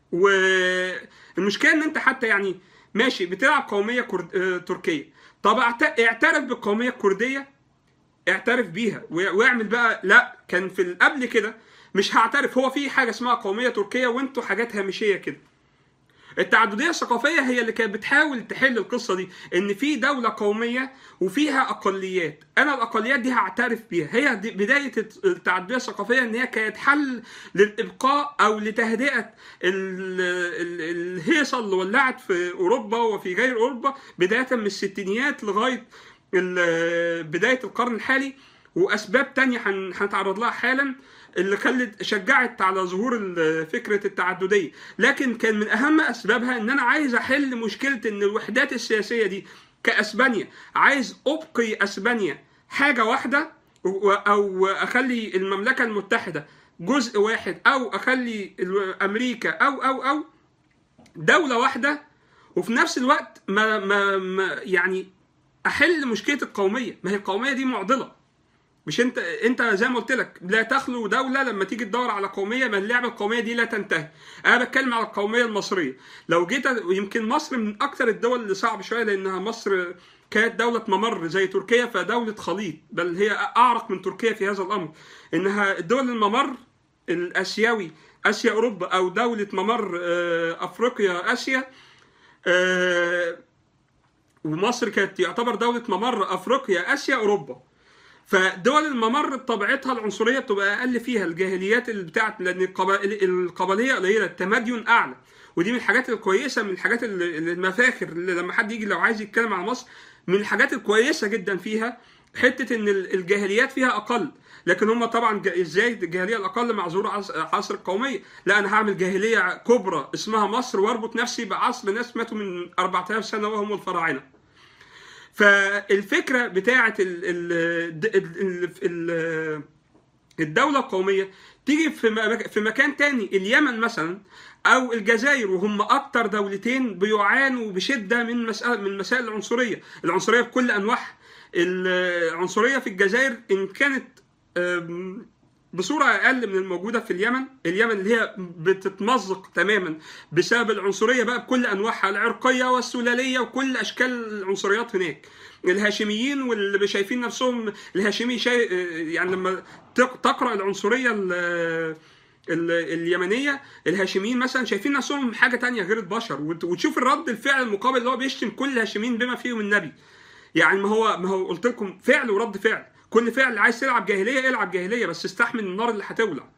والمشكله ان انت حتى يعني ماشي بتلعب قوميه كرد... آه، تركيه طب اعت- اعترف بالقوميه الكرديه اعترف بيها و- واعمل بقى لا كان في ال- قبل كده مش هعترف هو في حاجه اسمها قوميه تركيه وانتوا حاجات هامشيه كده التعدديه الثقافيه هي اللي كانت بتحاول تحل القصه دي ان في دوله قوميه وفيها اقليات انا الاقليات دي هعترف بيها هي دي بدايه التعدديه الثقافيه ان هي كانت حل للابقاء او لتهدئه ال- ال- الهيصه اللي ولعت في اوروبا وفي غير اوروبا بدايه من الستينيات لغايه ال- بدايه القرن الحالي واسباب تانية هن- هنتعرض لها حالا اللي خلت شجعت على ظهور ال- فكره التعدديه لكن كان من اهم اسبابها ان انا عايز احل مشكله ان الوحدات السياسيه دي كاسبانيا عايز ابقي اسبانيا حاجه واحده و- او اخلي المملكه المتحده جزء واحد او اخلي ال- امريكا او او او دوله واحده وفي نفس الوقت ما, ما, ما يعني احل مشكله القوميه ما هي القوميه دي معضله مش انت انت زي ما قلت لك لا تخلو دوله لما تيجي تدور على قوميه ما اللعبه القوميه دي لا تنتهي انا بتكلم على القوميه المصريه لو جيت يمكن مصر من اكثر الدول اللي صعب شويه لانها مصر كانت دولة ممر زي تركيا فدولة خليط بل هي أعرق من تركيا في هذا الأمر إنها الدول الممر الآسيوي آسيا أوروبا أو دولة ممر آه، أفريقيا آسيا آه، ومصر كانت يعتبر دولة ممر أفريقيا آسيا أوروبا فدول الممر بطبيعتها العنصريه بتبقى اقل فيها الجاهليات اللي بتاعت لان القبائل القبليه قليله التمدن اعلى ودي من الحاجات الكويسه من الحاجات اللي اللي المفاخر اللي لما حد يجي لو عايز يتكلم عن مصر من الحاجات الكويسه جدا فيها حته ان ال- الجاهليات فيها اقل لكن هم طبعا جا- ازاي الجاهليه الاقل معذوره عص- عصر القوميه لا انا هعمل جاهليه كبرى اسمها مصر واربط نفسي بعصر ناس ماتوا من 4000 سنه وهم الفراعنه فالفكره بتاعه ال ال ال ال الدولة القومية تيجي في م- في مكان تاني اليمن مثلا أو الجزائر وهم أكتر دولتين بيعانوا بشدة من مسألة من مسائل العنصرية، العنصرية بكل أنواعها. العنصرية في الجزائر إن كانت أم، بصورة أقل من الموجودة في اليمن، اليمن اللي هي بتتمزق تماما بسبب العنصرية بقى بكل أنواعها العرقية والسلالية وكل أشكال العنصريات هناك. الهاشميين واللي شايفين نفسهم الهاشمي شاي يعني لما تق- تقرأ العنصرية ال- ال- اليمنية الهاشميين مثلا شايفين نفسهم حاجة تانية غير البشر وت- وتشوف الرد الفعل المقابل اللي هو بيشتم كل الهاشميين بما فيهم النبي يعني ما هو ما هو قلت لكم فعل ورد فعل كل فعل عايز تلعب جاهليه العب جاهليه بس استحمل النار اللي هتولع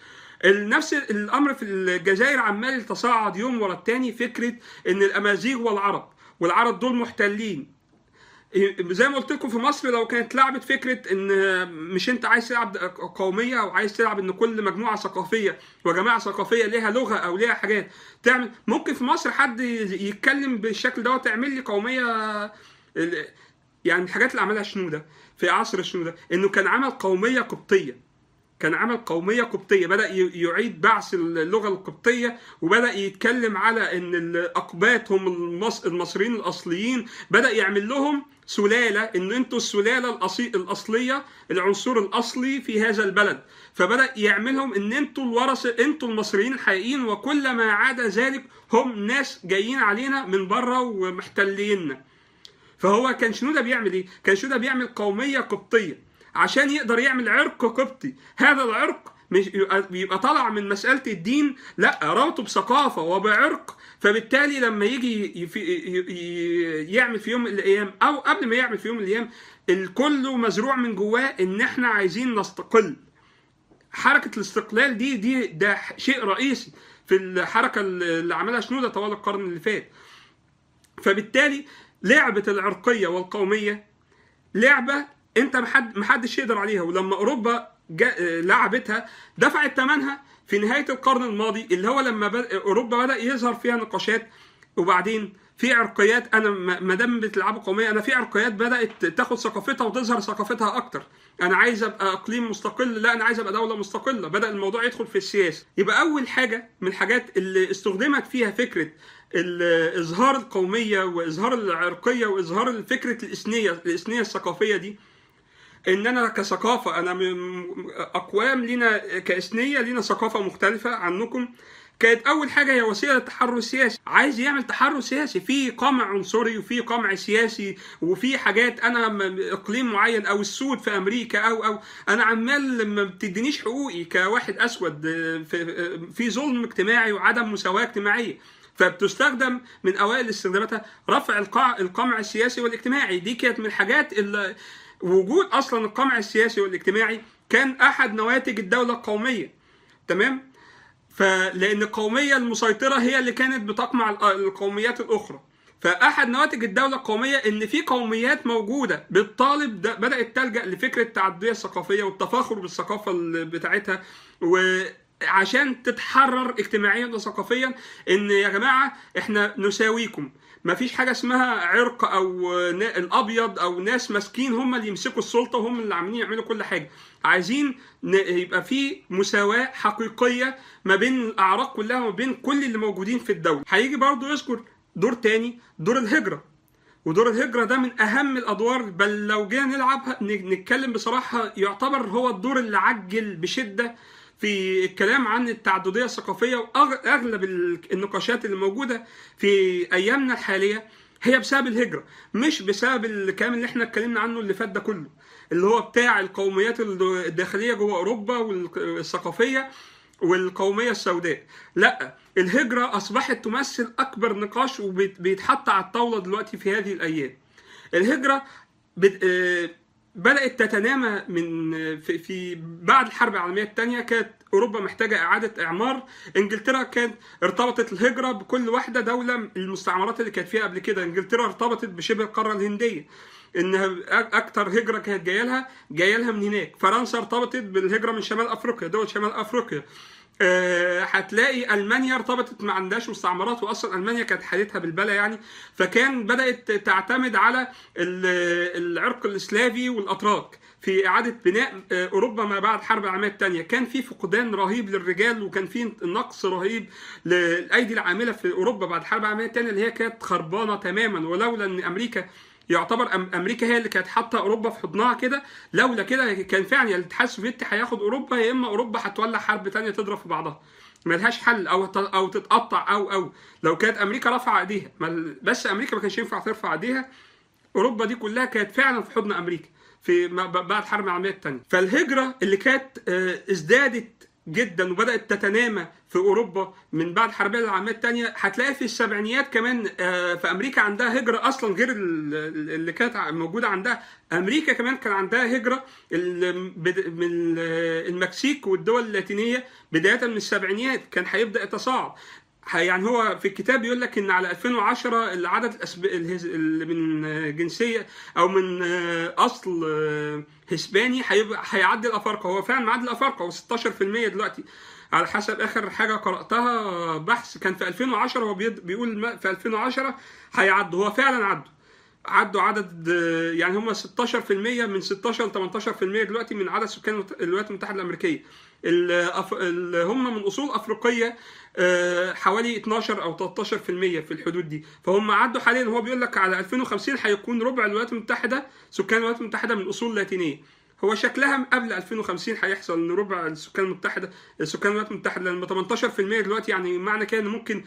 نفس الامر في الجزائر عمال يتصاعد يوم ورا التاني فكره ان الامازيغ والعرب والعرب دول محتلين زي ما قلت لكم في مصر لو كانت لعبت فكره ان مش انت عايز تلعب قوميه او عايز تلعب ان كل مجموعه ثقافيه وجماعه ثقافيه ليها لغه او ليها حاجات تعمل ممكن في مصر حد يتكلم بالشكل ده وتعمل لي قوميه ال- يعني الحاجات اللي عملها شنوده في عصر شنوده انه كان عمل قوميه قبطيه كان عمل قومية قبطية بدأ ي- يعيد بعث اللغة القبطية وبدأ يتكلم على أن الأقباط هم المص... المصريين الأصليين بدأ يعمل لهم سلالة أن أنتوا السلالة الأصي... الأصلية العنصر الأصلي في هذا البلد فبدأ يعملهم أن أنتوا الورثة أنتوا المصريين الحقيقيين وكل ما عدا ذلك هم ناس جايين علينا من بره ومحتليننا فهو كان شنودة بيعمل ايه؟ كان شنودة بيعمل قومية قبطية عشان يقدر يعمل عرق قبطي هذا العرق مش يبقى يبقى طالع من مسألة الدين لا ربطه بثقافة وبعرق فبالتالي لما يجي يفي- ي- ي- يعمل في يوم من الأيام أو قبل ما يعمل في يوم من الأيام الكل مزروع من جواه إن إحنا عايزين نستقل حركة الاستقلال دي دي ده شيء رئيسي في الحركة اللي عملها شنودة طوال القرن اللي فات فبالتالي لعبة العرقية والقومية لعبة انت محد محدش يقدر عليها ولما اوروبا جا لعبتها دفعت ثمنها في نهاية القرن الماضي اللي هو لما بد... اوروبا بدأ يظهر فيها نقاشات وبعدين في عرقيات انا ما دام بتلعبوا قوميه انا في عرقيات بدات تاخد ثقافتها وتظهر ثقافتها اكتر انا عايز ابقى اقليم مستقل لا انا عايز ابقى دوله مستقله بدا الموضوع يدخل في السياسه يبقى اول حاجه من الحاجات اللي استخدمت فيها فكره ال- اظهار القوميه واظهار العرقيه واظهار فكره الاثنيه الاثنيه الثقافيه دي ان انا كثقافه انا من اقوام لينا كاثنيه لينا ثقافه مختلفه عنكم كانت اول حاجه هي وسيله للتحرر السياسي عايز يعمل تحرر سياسي في قمع عنصري وفي قمع سياسي وفي حاجات انا م- اقليم معين او السود في امريكا او او انا عمال ما بتدينيش حقوقي كواحد اسود آه، في آه، في ظلم اجتماعي وعدم مساواه اجتماعيه فبتستخدم من اوائل استخداماتها رفع القاع القمع السياسي والاجتماعي دي كانت من الحاجات اللي وجود اصلا القمع السياسي والاجتماعي كان احد نواتج الدوله القوميه تمام فلان القوميه المسيطره هي اللي كانت بتقمع القوميات الاخرى فاحد نواتج الدوله القوميه ان في قوميات موجوده بالطالب ده بدات تلجا لفكره التعدديه الثقافيه والتفاخر بالثقافه بتاعتها وعشان تتحرر اجتماعيا وثقافيا ان يا جماعه احنا نساويكم ما فيش حاجه اسمها عرق او الابيض او ناس ماسكين هم اللي يمسكوا السلطه وهم اللي عاملين يعملوا كل حاجه عايزين يبقى في مساواه حقيقيه ما بين الاعراق كلها وما بين كل اللي موجودين في الدوله هيجي برضو يذكر دور تاني دور الهجره ودور الهجرة ده من أهم الأدوار بل لو جينا نلعبها نتكلم بصراحة يعتبر هو الدور اللي عجل بشدة في الكلام عن التعددية الثقافية وأغلب النقاشات اللي موجودة في أيامنا الحالية هي بسبب الهجرة مش بسبب الكلام اللي احنا اتكلمنا عنه اللي فات ده كله اللي هو بتاع القوميات الداخلية جوه أوروبا والثقافية والقومية السوداء لا الهجرة أصبحت تمثل أكبر نقاش وبيتحط على الطاولة دلوقتي في هذه الأيام الهجرة بدأت تتنامى من في, في بعد الحرب العالمية الثانية كانت أوروبا محتاجة إعادة إعمار إنجلترا كانت ارتبطت الهجرة بكل واحدة دولة المستعمرات اللي كانت فيها قبل كده إنجلترا ارتبطت بشبه القارة الهندية انها اكتر هجره كانت جايه لها جايه لها من هناك فرنسا ارتبطت بالهجره من شمال افريقيا دول شمال افريقيا أه هتلاقي المانيا ارتبطت ما عندهاش مستعمرات واصلا المانيا كانت حالتها بالبلا يعني فكان بدات تعتمد على العرق الاسلافي والاتراك في اعاده بناء اوروبا ما بعد الحرب العالميه الثانيه كان في فقدان رهيب للرجال وكان في نقص رهيب للايدي العامله في اوروبا بعد الحرب العالميه الثانيه اللي هي كانت خربانه تماما ولولا ان امريكا يعتبر امريكا هي اللي كانت حاطه اوروبا في حضنها كده لولا كده كان فعلا يا الاتحاد السوفيتي هياخد اوروبا يا اما اوروبا هتولع حرب تانية تضرب في بعضها ملهاش حل او او تتقطع او او لو كانت امريكا رفع ايديها بس امريكا ما كانش ينفع ترفع ايديها اوروبا دي كلها كانت فعلا في حضن امريكا في بعد الحرب العالميه الثانيه فالهجره اللي كانت ازدادت جدا وبدات تتنامى في اوروبا من بعد الحرب العالميه الثانيه هتلاقي في السبعينيات كمان في امريكا عندها هجره اصلا غير اللي كانت موجوده عندها امريكا كمان كان عندها هجره من المكسيك والدول اللاتينيه بدايه من السبعينيات كان هيبدا يتصاعد يعني هو في الكتاب بيقول لك ان على 2010 العدد الأسب... اللي من جنسيه او من اصل هسباني هيبقى هيعدي الافارقه هو فعلا معدي الافارقه هو 16% دلوقتي على حسب اخر حاجه قراتها بحث كان في 2010 هو بيقول في 2010 هيعدوا هو فعلا عدوا عدوا عدد يعني هم 16% من 16 ل 18% دلوقتي من عدد سكان الولايات المتحده الامريكيه اللي هم من اصول افريقيه حوالي 12 او 13% في الحدود دي فهم عدوا حاليا هو بيقول لك على 2050 هيكون ربع الولايات المتحده سكان الولايات المتحده من اصول لاتينيه هو شكلها قبل 2050 هيحصل ان ربع السكان المتحده سكان الولايات المتحده لان 18% دلوقتي يعني معنى كده ان ممكن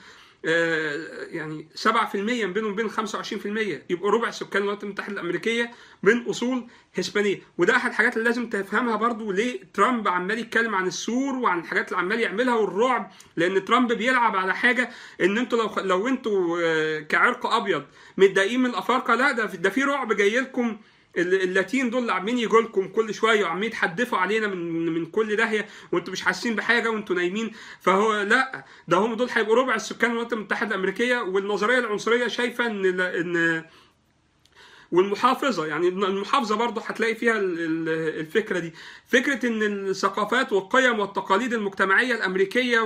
يعني 7% بينهم وبين 25% يبقوا ربع سكان الولايات المتحده الامريكيه من اصول هسبانيه وده احد الحاجات اللي لازم تفهمها برضو ليه ترامب عمال يتكلم عن السور وعن الحاجات اللي عمال يعملها والرعب لان ترامب بيلعب على حاجه ان انتوا لو لو انتوا كعرق ابيض متضايقين من الافارقه لا ده ده في رعب جاي لكم اللاتين دول اللي عمالين يجوا لكم كل شويه وعمالين يتحدفوا علينا من من كل داهيه وانتوا مش حاسين بحاجه وانتوا نايمين فهو لا ده هم دول هيبقوا ربع السكان الولايات المتحده الامريكيه والنظريه العنصريه شايفه ان ان والمحافظه يعني المحافظه برضه هتلاقي فيها الفكره دي فكره ان الثقافات والقيم والتقاليد المجتمعيه الامريكيه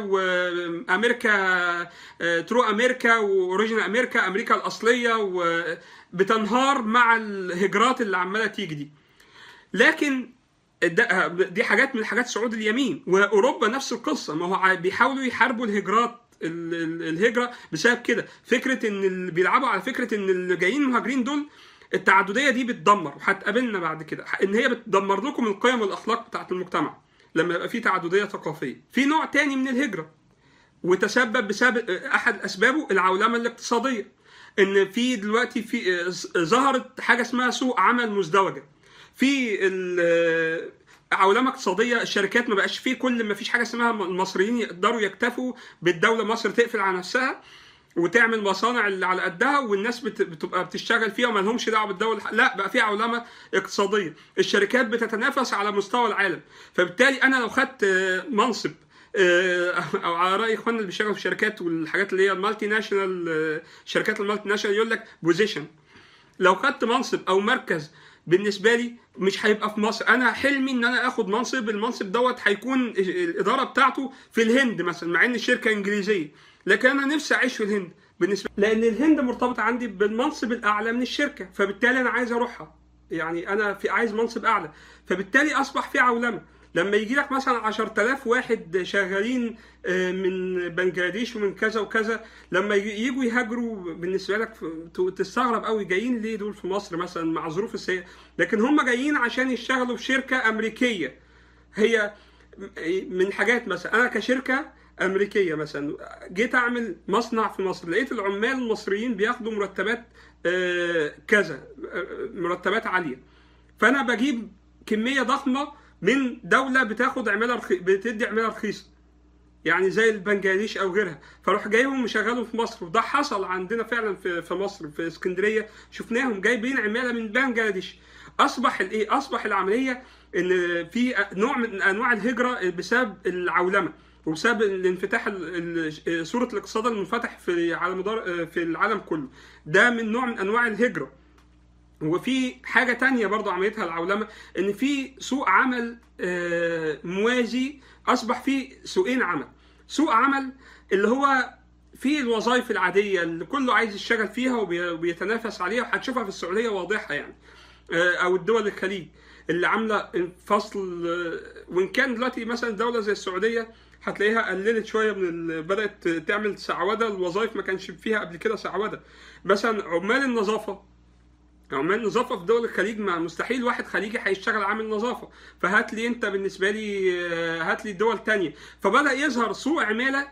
وامريكا ترو امريكا واوريجينال امريكا امريكا الاصليه بتنهار مع الهجرات اللي عماله تيجي دي لكن دي حاجات من حاجات صعود اليمين واوروبا نفس القصه ما هو بيحاولوا يحاربوا الهجرات الهجره بسبب كده فكره ان اللي بيلعبوا على فكره ان اللي جايين مهاجرين دول التعدديه دي بتدمر وهتقابلنا بعد كده ان هي بتدمر لكم القيم والاخلاق بتاعت المجتمع لما يبقى في تعدديه ثقافيه في نوع تاني من الهجره وتسبب بسبب احد اسبابه العولمه الاقتصاديه ان في دلوقتي في ظهرت حاجه اسمها سوق عمل مزدوجه في عولمه اقتصاديه الشركات ما بقاش فيه كل ما فيش حاجه اسمها المصريين يقدروا يكتفوا بالدوله مصر تقفل على نفسها وتعمل مصانع اللي على قدها والناس بت- بتبقى بتشتغل فيها وما لهمش دعوه بالدوله الح- لا بقى في عولمه اقتصاديه الشركات بتتنافس على مستوى العالم فبالتالي انا لو خدت آه، منصب آه، او على راي اخواننا اللي بيشتغلوا في الشركات والحاجات اللي هي المالتي ناشونال آه، شركات المالتي ناشونال يقول لك بوزيشن لو خدت منصب او مركز بالنسبه لي مش هيبقى في مصر انا حلمي ان انا اخد منصب المنصب دوت هيكون الاداره بتاعته في الهند مثلا مع ان الشركه انجليزيه لكن انا نفسي اعيش في الهند بالنسبه لان الهند مرتبطه عندي بالمنصب الاعلى من الشركه فبالتالي انا عايز اروحها يعني انا في عايز منصب اعلى فبالتالي اصبح في عولمه لما يجي لك مثلا 10000 واحد شغالين آه، من بنجلاديش ومن كذا وكذا لما يجي- يجوا يهاجروا بالنسبه لك ت- تستغرب قوي جايين ليه دول في مصر مثلا مع ظروف السيئه لكن هم جايين عشان يشتغلوا في شركه امريكيه هي من حاجات مثلا انا كشركه امريكيه مثلا جيت اعمل مصنع في مصر لقيت العمال المصريين بياخدوا مرتبات آه، كذا آه، مرتبات عاليه فانا بجيب كميه ضخمه من دوله بتاخد عماله رخي... بتدي عماله رخيصه يعني زي البنجلاديش او غيرها فاروح جايبهم مشغلهم في مصر وده حصل عندنا فعلا في في مصر في اسكندريه شفناهم جايبين عماله من بنجلاديش اصبح الايه اصبح العمليه ان في نوع من انواع الهجره بسبب العولمه وبسبب الانفتاح ال- ال- صوره الاقتصاد المنفتح في على مدار في العالم كله ده من نوع من انواع الهجره وفي حاجة تانية برضو عملتها العولمة إن في سوق عمل آه، موازي أصبح فيه سوقين عمل سوق عمل اللي هو في الوظائف العادية اللي كله عايز يشتغل فيها وبي- وبيتنافس عليها وهتشوفها في السعودية واضحة يعني آه، أو الدول الخليج اللي عاملة فصل آه، وإن كان دلوقتي مثلا دولة زي السعودية هتلاقيها قللت شويه من ال... بدات تعمل سعوده الوظائف ما كانش فيها قبل كده سعوده مثلا عمال النظافه عمال نظافه في دول الخليج ما مستحيل واحد خليجي هيشتغل عامل نظافه فهات لي انت بالنسبه لي آه، هات لي دول تانية فبدا يظهر سوق عماله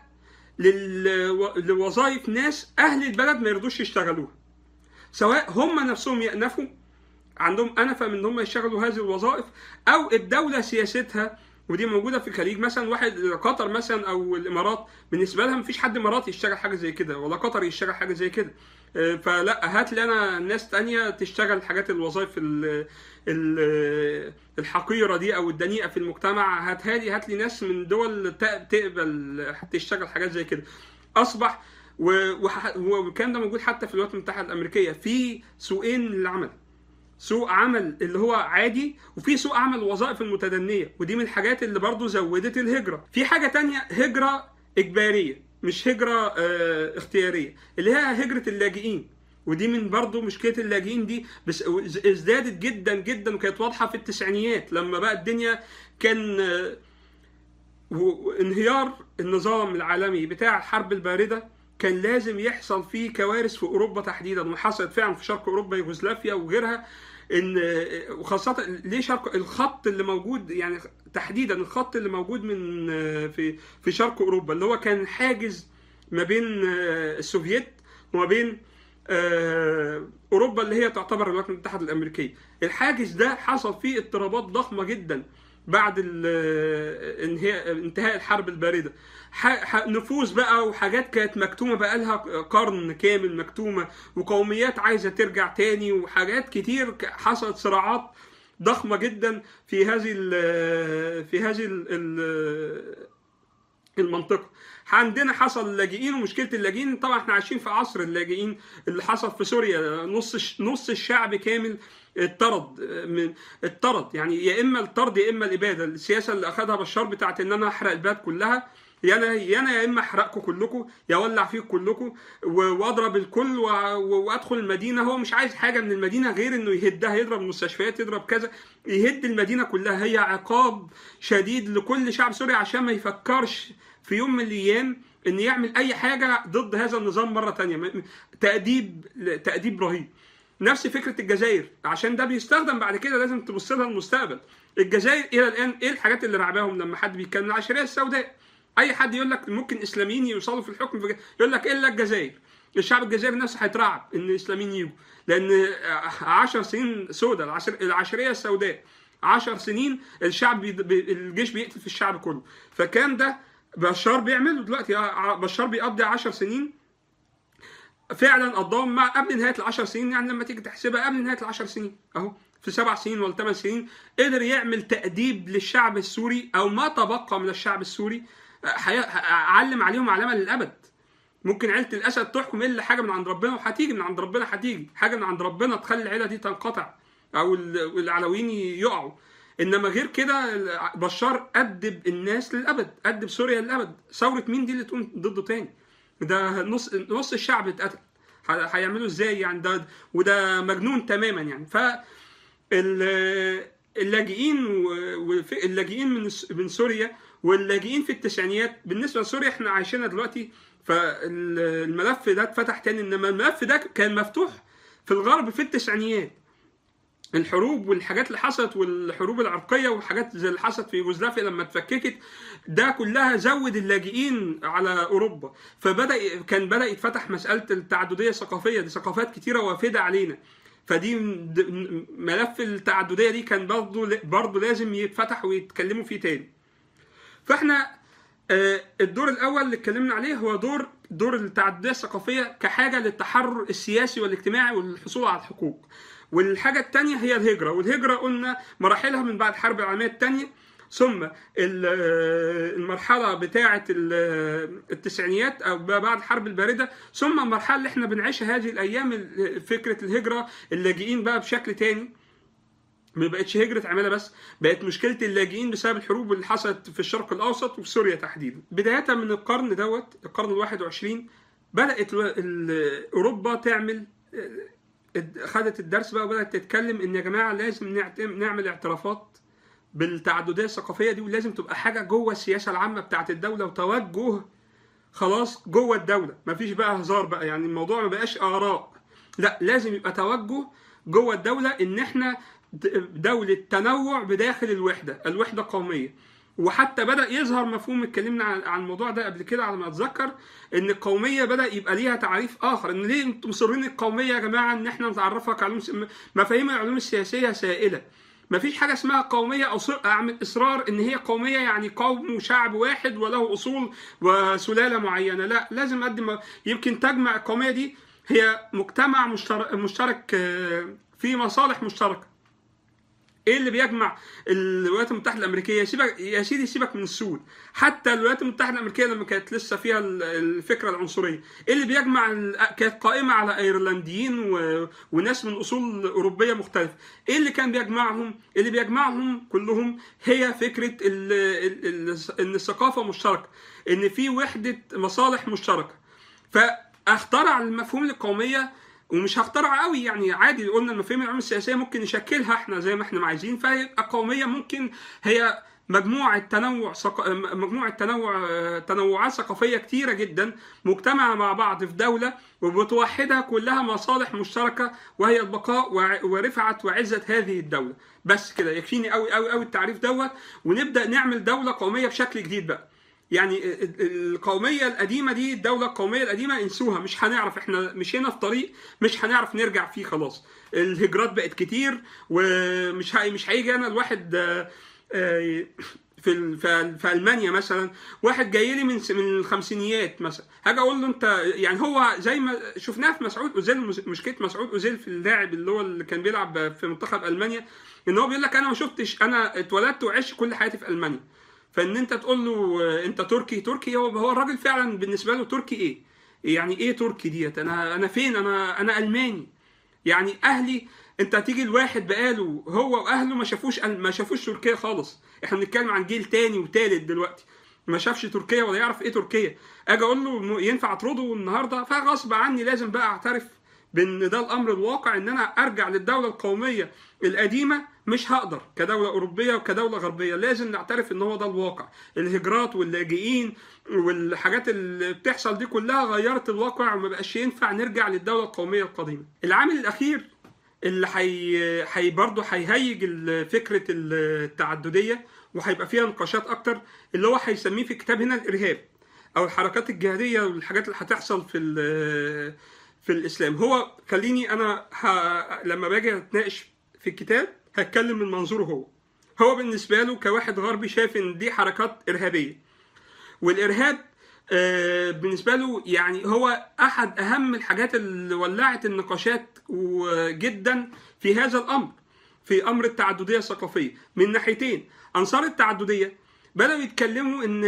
لل- لوظائف ناس اهل البلد ما يرضوش يشتغلوها سواء هم نفسهم يأنفوا عندهم أنفة من ان هم يشتغلوا هذه الوظائف او الدوله سياستها ودي موجوده في الخليج مثلا واحد قطر مثلا او الامارات بالنسبه لها مفيش حد اماراتي يشتغل حاجه زي كده ولا قطر يشتغل حاجه زي كده آه، فلا هات لي انا ناس تانية تشتغل حاجات الوظائف ال- ال- الحقيره دي او الدنيئه في المجتمع هاتها لي هات لي ناس من دول ت- تقبل تشتغل حاجات زي كده اصبح و- وح- والكلام ده موجود حتى في الولايات المتحده الامريكيه في سوقين للعمل سوق عمل اللي هو عادي وفي سوق عمل وظائف المتدنيه ودي من الحاجات اللي برضو زودت الهجره في حاجه تانية هجره اجباريه مش هجره آه اختياريه اللي هي هجره اللاجئين ودي من برضو مشكله اللاجئين دي بس ازدادت جدا جدا وكانت واضحه في التسعينيات لما بقى الدنيا كان آه وانهيار النظام العالمي بتاع الحرب البارده كان لازم يحصل فيه كوارث في اوروبا تحديدا وحصلت فعلا في شرق اوروبا يوغوسلافيا وغيرها ان وخاصه ليه شرق الخط اللي موجود يعني تحديدا الخط اللي موجود من في في شرق اوروبا اللي هو كان حاجز ما بين السوفييت وما بين اوروبا اللي هي تعتبر الولايات المتحده الامريكيه الحاجز ده حصل فيه اضطرابات ضخمه جدا بعد انهاء انتهاء الحرب البارده نفوذ بقى وحاجات كانت مكتومه بقى لها قرن كامل مكتومه وقوميات عايزه ترجع تاني وحاجات كتير حصلت صراعات ضخمه جدا في هذه ال في هذه ال المنطقه عندنا حصل اللاجئين ومشكله اللاجئين طبعا احنا عايشين في عصر اللاجئين اللي حصل في سوريا نص نص الشعب كامل اتطرد من اتطرد يعني يا اما الطرد يا اما الاباده السياسه اللي اخذها بشار بتاعت ان انا احرق البلد كلها يا انا يا انا يا اما احرقكم كلكم يا اولع فيكم كلكم واضرب الكل وادخل المدينه هو مش عايز حاجه من المدينه غير انه يهدها يضرب مستشفيات يضرب كذا يهد المدينه كلها هي عقاب شديد لكل شعب سوريا عشان ما يفكرش في يوم من الايام ان يعمل اي حاجه ضد هذا النظام مره تانية تاديب تاديب رهيب نفس فكره الجزائر عشان ده بيستخدم بعد كده لازم تبص لها المستقبل الجزائر الى الان ايه الحاجات اللي رعباهم لما حد بيتكلم العشريه السوداء اي حد يقول لك ممكن اسلاميين يوصلوا في الحكم في يقول لك الا الجزائر الشعب الجزائري نفسه هيترعب ان الاسلاميين يجوا لان 10 سنين سوداء العشر العشريه السوداء 10 سنين الشعب بي... الجيش بيقتل في الشعب كله فكان ده بشار بيعمله دلوقتي بشار بيقضي 10 سنين فعلا قضاهم مع قبل نهايه العشر سنين يعني لما تيجي تحسبها قبل نهايه العشر سنين اهو في سبع سنين ولا ثمان سنين قدر يعمل تأديب للشعب السوري او ما تبقى من الشعب السوري علم عليهم علامه للابد ممكن عيله الاسد تحكم الا حاجه من عند ربنا وهتيجي من عند ربنا هتيجي حاجه من عند ربنا تخلي العيله دي تنقطع او العلويين يقعوا انما غير كده بشار ادب الناس للابد ادب سوريا للابد ثوره مين دي اللي تقوم ضده تاني ده نص نص الشعب اتقتل هيعملوا ازاي يعني ده وده مجنون تماما يعني ف اللاجئين اللاجئين من من سوريا واللاجئين في التسعينيات بالنسبه لسوريا احنا عايشينها دلوقتي فالملف ده اتفتح تاني انما الملف ده كان مفتوح في الغرب في التسعينيات الحروب والحاجات اللي حصلت والحروب العرقيه والحاجات زي اللي حصلت في يوغوسلافيا لما اتفككت ده كلها زود اللاجئين على اوروبا فبدا كان بدا يتفتح مساله التعدديه الثقافيه دي ثقافات كتيره وافده علينا فدي ملف التعدديه دي كان برضه برضه لازم يتفتح ويتكلموا فيه تاني فاحنا الدور الاول اللي اتكلمنا عليه هو دور دور التعدديه الثقافيه كحاجه للتحرر السياسي والاجتماعي والحصول على الحقوق والحاجة الثانية هي الهجرة والهجرة قلنا مراحلها من بعد الحرب العالمية الثانية ثم المرحلة بتاعة التسعينيات أو بعد الحرب الباردة ثم المرحلة اللي احنا بنعيشها هذه الأيام فكرة الهجرة اللاجئين بقى بشكل تاني ما بقتش هجرة عمالة بس بقت مشكلة اللاجئين بسبب الحروب اللي حصلت في الشرق الأوسط وفي سوريا تحديدا بداية من القرن دوت القرن الواحد وعشرين بدأت أوروبا تعمل خدت الدرس بقى وبدات تتكلم ان يا جماعه لازم نعمل اعترافات بالتعدديه الثقافيه دي ولازم تبقى حاجه جوه السياسه العامه بتاعت الدوله وتوجه خلاص جوه الدوله مفيش بقى هزار بقى يعني الموضوع ما بقاش اراء لا لازم يبقى توجه جوه الدوله ان احنا دوله تنوع بداخل الوحده الوحده قوميه وحتى بدا يظهر مفهوم اتكلمنا عن الموضوع ده قبل كده على ما اتذكر ان القوميه بدا يبقى ليها تعريف اخر ان ليه انتم مصرين القوميه يا جماعه ان احنا نتعرفها كعلوم مفاهيم العلوم السياسيه سائله مفيش حاجه اسمها قوميه او اعمل اصرار ان هي قوميه يعني قوم وشعب واحد وله اصول وسلاله معينه لا لازم اقدم يمكن تجمع القوميه دي هي مجتمع مشترك, مشترك في مصالح مشتركه ايه اللي بيجمع الولايات المتحده الامريكيه سيبك يا سيدي سيبك من السود حتى الولايات المتحده الامريكيه لما كانت لسه فيها الفكره العنصريه ايه اللي بيجمع كانت قائمه على ايرلنديين و... وناس من اصول اوروبيه مختلفه ايه اللي كان بيجمعهم اللي بيجمعهم كلهم هي فكره ال... ال... ال... ان الثقافه مشتركه ان في وحده مصالح مشتركه فاخترع المفهوم القوميه ومش هخترع قوي يعني عادي قلنا المفاهيم العلوم السياسيه ممكن نشكلها احنا زي ما احنا عايزين فيبقى قوميه ممكن هي مجموعة تنوع سق... مجموعة تنوع تنوعات ثقافية كتيرة جدا مجتمعة مع بعض في دولة وبتوحدها كلها مصالح مشتركة وهي البقاء ورفعة وعزة هذه الدولة بس كده يكفيني قوي قوي قوي التعريف دوت ونبدأ نعمل دولة قومية بشكل جديد بقى يعني القوميه القديمه دي الدوله القوميه القديمه انسوها مش هنعرف احنا مشينا في طريق مش هنعرف نرجع فيه خلاص الهجرات بقت كتير ومش هي مش هيجي انا الواحد في في المانيا مثلا واحد جاي لي من من الخمسينيات مثلا هاجي اقول له انت يعني هو زي ما شفناه في مسعود اوزيل مشكله مسعود اوزيل في اللاعب اللي هو اللي كان بيلعب في منتخب المانيا ان هو بيقول لك انا ما شفتش انا اتولدت وعشت كل حياتي في المانيا فان انت تقول له انت تركي تركي هو هو الراجل فعلا بالنسبه له تركي ايه يعني ايه تركي ديت انا انا فين انا انا الماني يعني اهلي انت تيجي الواحد بقاله هو واهله ما شافوش ما شافوش تركيا خالص احنا بنتكلم عن جيل تاني وتالت دلوقتي ما شافش تركيا ولا يعرف ايه تركيا اجي اقول له ينفع اطرده النهارده فغصب عني لازم بقى اعترف بان ده الامر الواقع ان انا ارجع للدوله القوميه القديمه مش هقدر كدوله اوروبيه وكدوله غربيه لازم نعترف ان هو ده الواقع الهجرات واللاجئين والحاجات اللي بتحصل دي كلها غيرت الواقع وما بقاش ينفع نرجع للدوله القوميه القديمه العامل الاخير اللي حي حي برضه هيهيج فكره التعدديه وهيبقى فيها نقاشات اكتر اللي هو هيسميه في الكتاب هنا الارهاب او الحركات الجهاديه والحاجات اللي هتحصل في في الاسلام هو خليني انا ه... لما باجي اتناقش في الكتاب هتكلم من منظوره هو هو بالنسبه له كواحد غربي شايف ان دي حركات ارهابيه والارهاب آه، بالنسبه له يعني هو احد اهم الحاجات اللي ولعت النقاشات جدا في هذا الامر في امر التعدديه الثقافيه من ناحيتين انصار التعدديه بداوا يتكلموا ان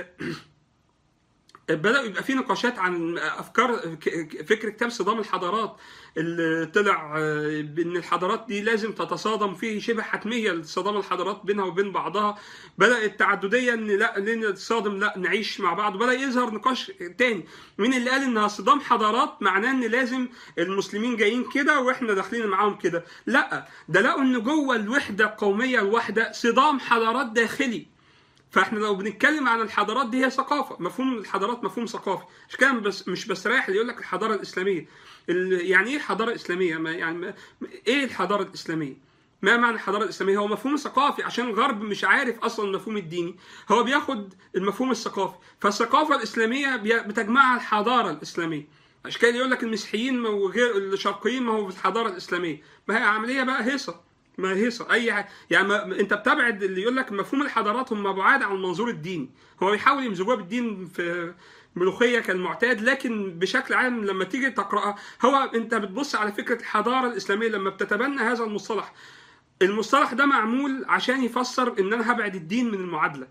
بدأ يبقى في نقاشات عن افكار فكر كتاب صدام الحضارات اللي طلع آه، بان الحضارات دي لازم تتصادم فيه شبه حتميه صدام الحضارات بينها وبين بعضها بدا التعدديه ان لا ليه نتصادم لا نعيش مع بعض بدا يظهر نقاش تاني مين اللي قال انها صدام حضارات معناه ان لازم المسلمين جايين كده واحنا داخلين معاهم كده لا ده لقوا ان جوه الوحده القوميه الواحده صدام حضارات داخلي فاحنا لو بنتكلم عن الحضارات دي هي ثقافه مفهوم الحضارات مفهوم ثقافي مش كده بس مش بستريح اللي يقول لك الحضاره الاسلاميه يعني ايه حضاره اسلاميه ما يعني ما ايه الحضاره الاسلاميه ما معنى الحضاره الاسلاميه هو مفهوم ثقافي عشان الغرب مش عارف اصلا المفهوم الديني هو بياخد المفهوم الثقافي فالثقافه الاسلاميه بتجمعها الحضاره الاسلاميه عشان كده يقول لك المسيحيين وغير الشرقيين ما هو في الحضاره الاسلاميه ما هي عمليه بقى هيصه ما هي اي حاجه يعني ما انت بتبعد اللي يقول لك مفهوم الحضارات هم بعاد عن المنظور الديني هو بيحاول يمزجوها بالدين في ملوخيه كالمعتاد لكن بشكل عام لما تيجي تقراها هو انت بتبص على فكره الحضاره الاسلاميه لما بتتبنى هذا المصطلح المصطلح ده معمول عشان يفسر ان انا هبعد الدين من المعادله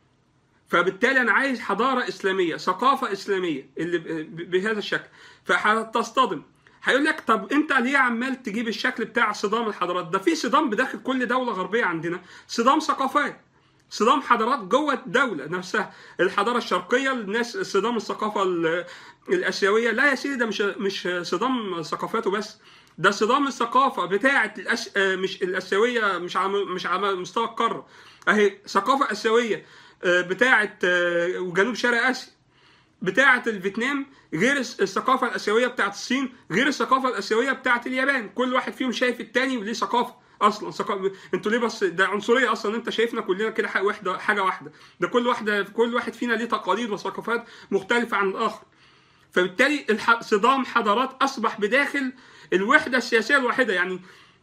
فبالتالي انا عايز حضاره اسلاميه ثقافه اسلاميه اللي بهذا الشكل فهتصطدم هيقول لك طب انت ليه عمال تجيب الشكل بتاع صدام الحضارات ده في صدام بداخل كل دوله غربيه عندنا صدام ثقافات صدام حضارات جوه الدوله نفسها الحضاره الشرقيه الناس صدام الثقافه الاسيويه لا يا سيدي ده مش مش صدام ثقافات وبس ده صدام الثقافه بتاعه الأس... مش الاسيويه مش على مش على مستوى القاره اهي ثقافه اسيويه آه، بتاعه آه، وجنوب شرق اسيا بتاعه الفيتنام غير الثقافه الاسيويه بتاعه الصين غير الثقافه الاسيويه بتاعه اليابان كل واحد فيهم شايف التاني وليه ثقافه اصلا ثقافه انتوا ليه بس ده عنصريه اصلا انت شايفنا كلنا كده حاجه واحده حاجه واحده ده كل واحده كل واحد فينا ليه تقاليد وثقافات مختلفه عن الاخر فبالتالي صدام حضارات اصبح بداخل الوحده السياسيه الواحده يعني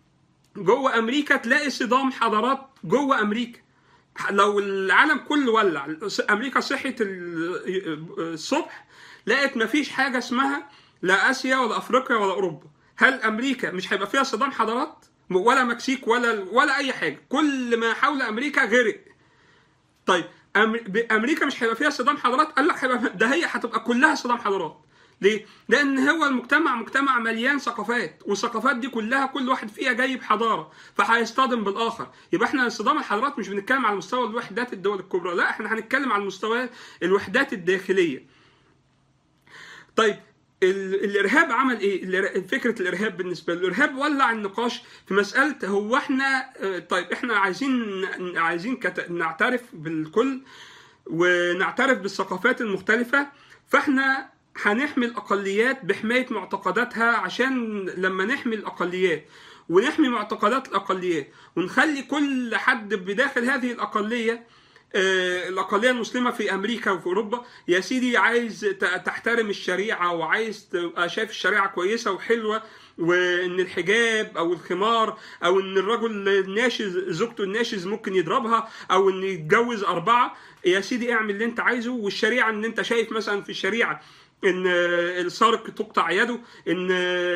جوه امريكا تلاقي صدام حضارات جوه امريكا لو العالم كله ولع امريكا صحت الصبح لقت مفيش حاجه اسمها لا اسيا ولا افريقيا ولا اوروبا هل امريكا مش هيبقى فيها صدام حضارات ولا مكسيك ولا ولا اي حاجه كل ما حول امريكا غرق طيب امريكا مش هيبقى فيها صدام حضارات قال لك هيبقى ده هي هتبقى كلها صدام حضارات ليه؟ لأن هو المجتمع مجتمع مليان ثقافات والثقافات دي كلها كل واحد فيها جاي بحضارة فهيصطدم بالآخر يبقى احنا صدام الحضارات مش بنتكلم على مستوى الوحدات الدول الكبرى لا احنا هنتكلم على مستوى الوحدات الداخلية طيب الارهاب عمل ايه؟ فكره الارهاب بالنسبه له، الارهاب ولع النقاش في مساله هو احنا طيب احنا عايزين عايزين نعترف بالكل ونعترف بالثقافات المختلفه فاحنا هنحمي الاقليات بحمايه معتقداتها عشان لما نحمي الاقليات ونحمي معتقدات الاقليات ونخلي كل حد بداخل هذه الاقليه آه، الاقليه المسلمه في امريكا وفي اوروبا يا سيدي عايز تحترم الشريعه وعايز تبقى شايف الشريعه كويسه وحلوه وان الحجاب او الخمار او ان الرجل الناشز زوجته الناشز ممكن يضربها او ان يتجوز اربعه يا سيدي اعمل اللي انت عايزه والشريعه ان انت شايف مثلا في الشريعه ان السارق تقطع يده ان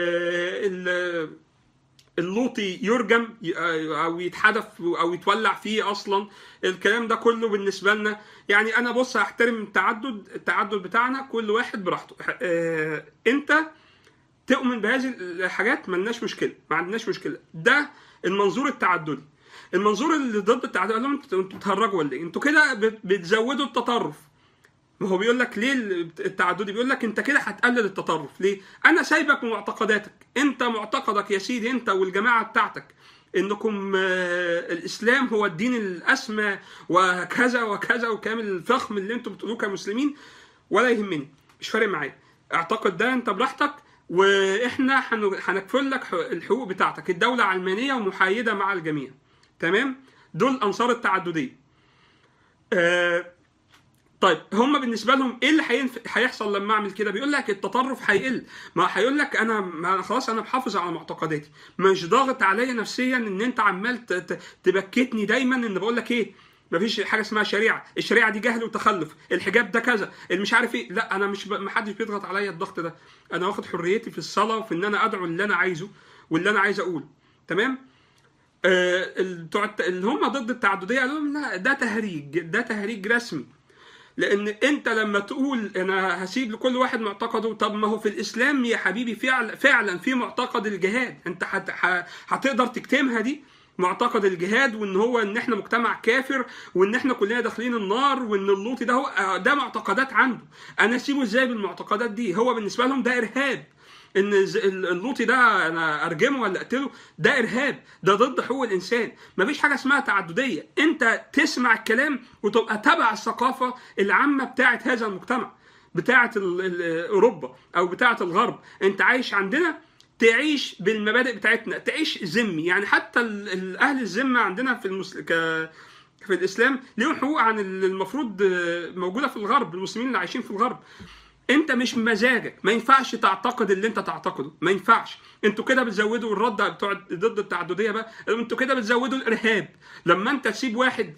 اللوطي يرجم او يتحدف او يتولع فيه اصلا الكلام ده كله بالنسبه لنا يعني انا بص هحترم التعدد التعدد بتاعنا كل واحد براحته آه، انت تؤمن بهذه الحاجات ملناش مشكله ما عندناش مشكله ده المنظور التعددي المنظور اللي ضد التعدد انتوا بتهرجوا ولا ايه انتوا كده بتزودوا التطرف ما هو بيقول لك ليه التعددي بيقول لك انت كده هتقلل التطرف ليه انا سايبك من معتقداتك انت معتقدك يا سيدي انت والجماعه بتاعتك انكم آه، الاسلام هو الدين الاسمى وكذا وكذا وكامل الفخم اللي انتم بتقولوه كمسلمين ولا يهمني مش فارق معايا اعتقد ده انت براحتك واحنا هنكفل لك الحقوق بتاعتك الدوله علمانيه ومحايده مع الجميع تمام دول انصار التعدديه آه طيب هم بالنسبه لهم ايه اللي هيحصل لما اعمل كده بيقول لك التطرف هيقل ما هيقول لك انا ما خلاص انا محافظ على معتقداتي مش ضاغط عليا نفسيا ان انت عمال تبكتني دايما ان بقول لك ايه مفيش حاجه اسمها شريعه الشريعه دي جهل وتخلف الحجاب ده كذا المش عارف ايه لا انا مش ب... محدش بيضغط عليا الضغط ده انا واخد حريتي في الصلاه وفي ان انا ادعو اللي انا عايزه واللي انا عايز اقوله تمام آه ال- بتوع الت- اللي هم ضد التعدديه قالوا لهم لا ده تهريج ده تهريج رسمي لان انت لما تقول انا هسيب لكل واحد معتقده طب ما هو في الاسلام يا حبيبي فعلا فعلا في معتقد الجهاد انت هت- ه- هتقدر تكتمها دي معتقد الجهاد وان هو ان احنا مجتمع كافر وان احنا كلنا داخلين النار وان اللوطي ده هو ده معتقدات عنده انا اسيبه ازاي بالمعتقدات دي هو بالنسبه لهم ده ارهاب ان الز- ال- اللوطي ده انا ارجمه ولا اقتله ده ارهاب ده ضد حقوق الانسان مفيش حاجه اسمها تعدديه انت تسمع الكلام وتبقى تبع الثقافه العامه بتاعه هذا المجتمع بتاعه ال- ال- اوروبا او بتاعه الغرب انت عايش عندنا تعيش بالمبادئ بتاعتنا تعيش ذمي يعني حتى ال- ال- اهل الذمه عندنا في المسل... ك... في الاسلام ليهم حقوق عن اللي المفروض آه، موجوده في الغرب المسلمين اللي عايشين في الغرب انت مش مزاجك ما ينفعش تعتقد اللي انت تعتقده ما ينفعش انتوا كده بتزودوا الرد بتوع ضد التعدديه بقى انتوا كده بتزودوا الارهاب لما انت تسيب واحد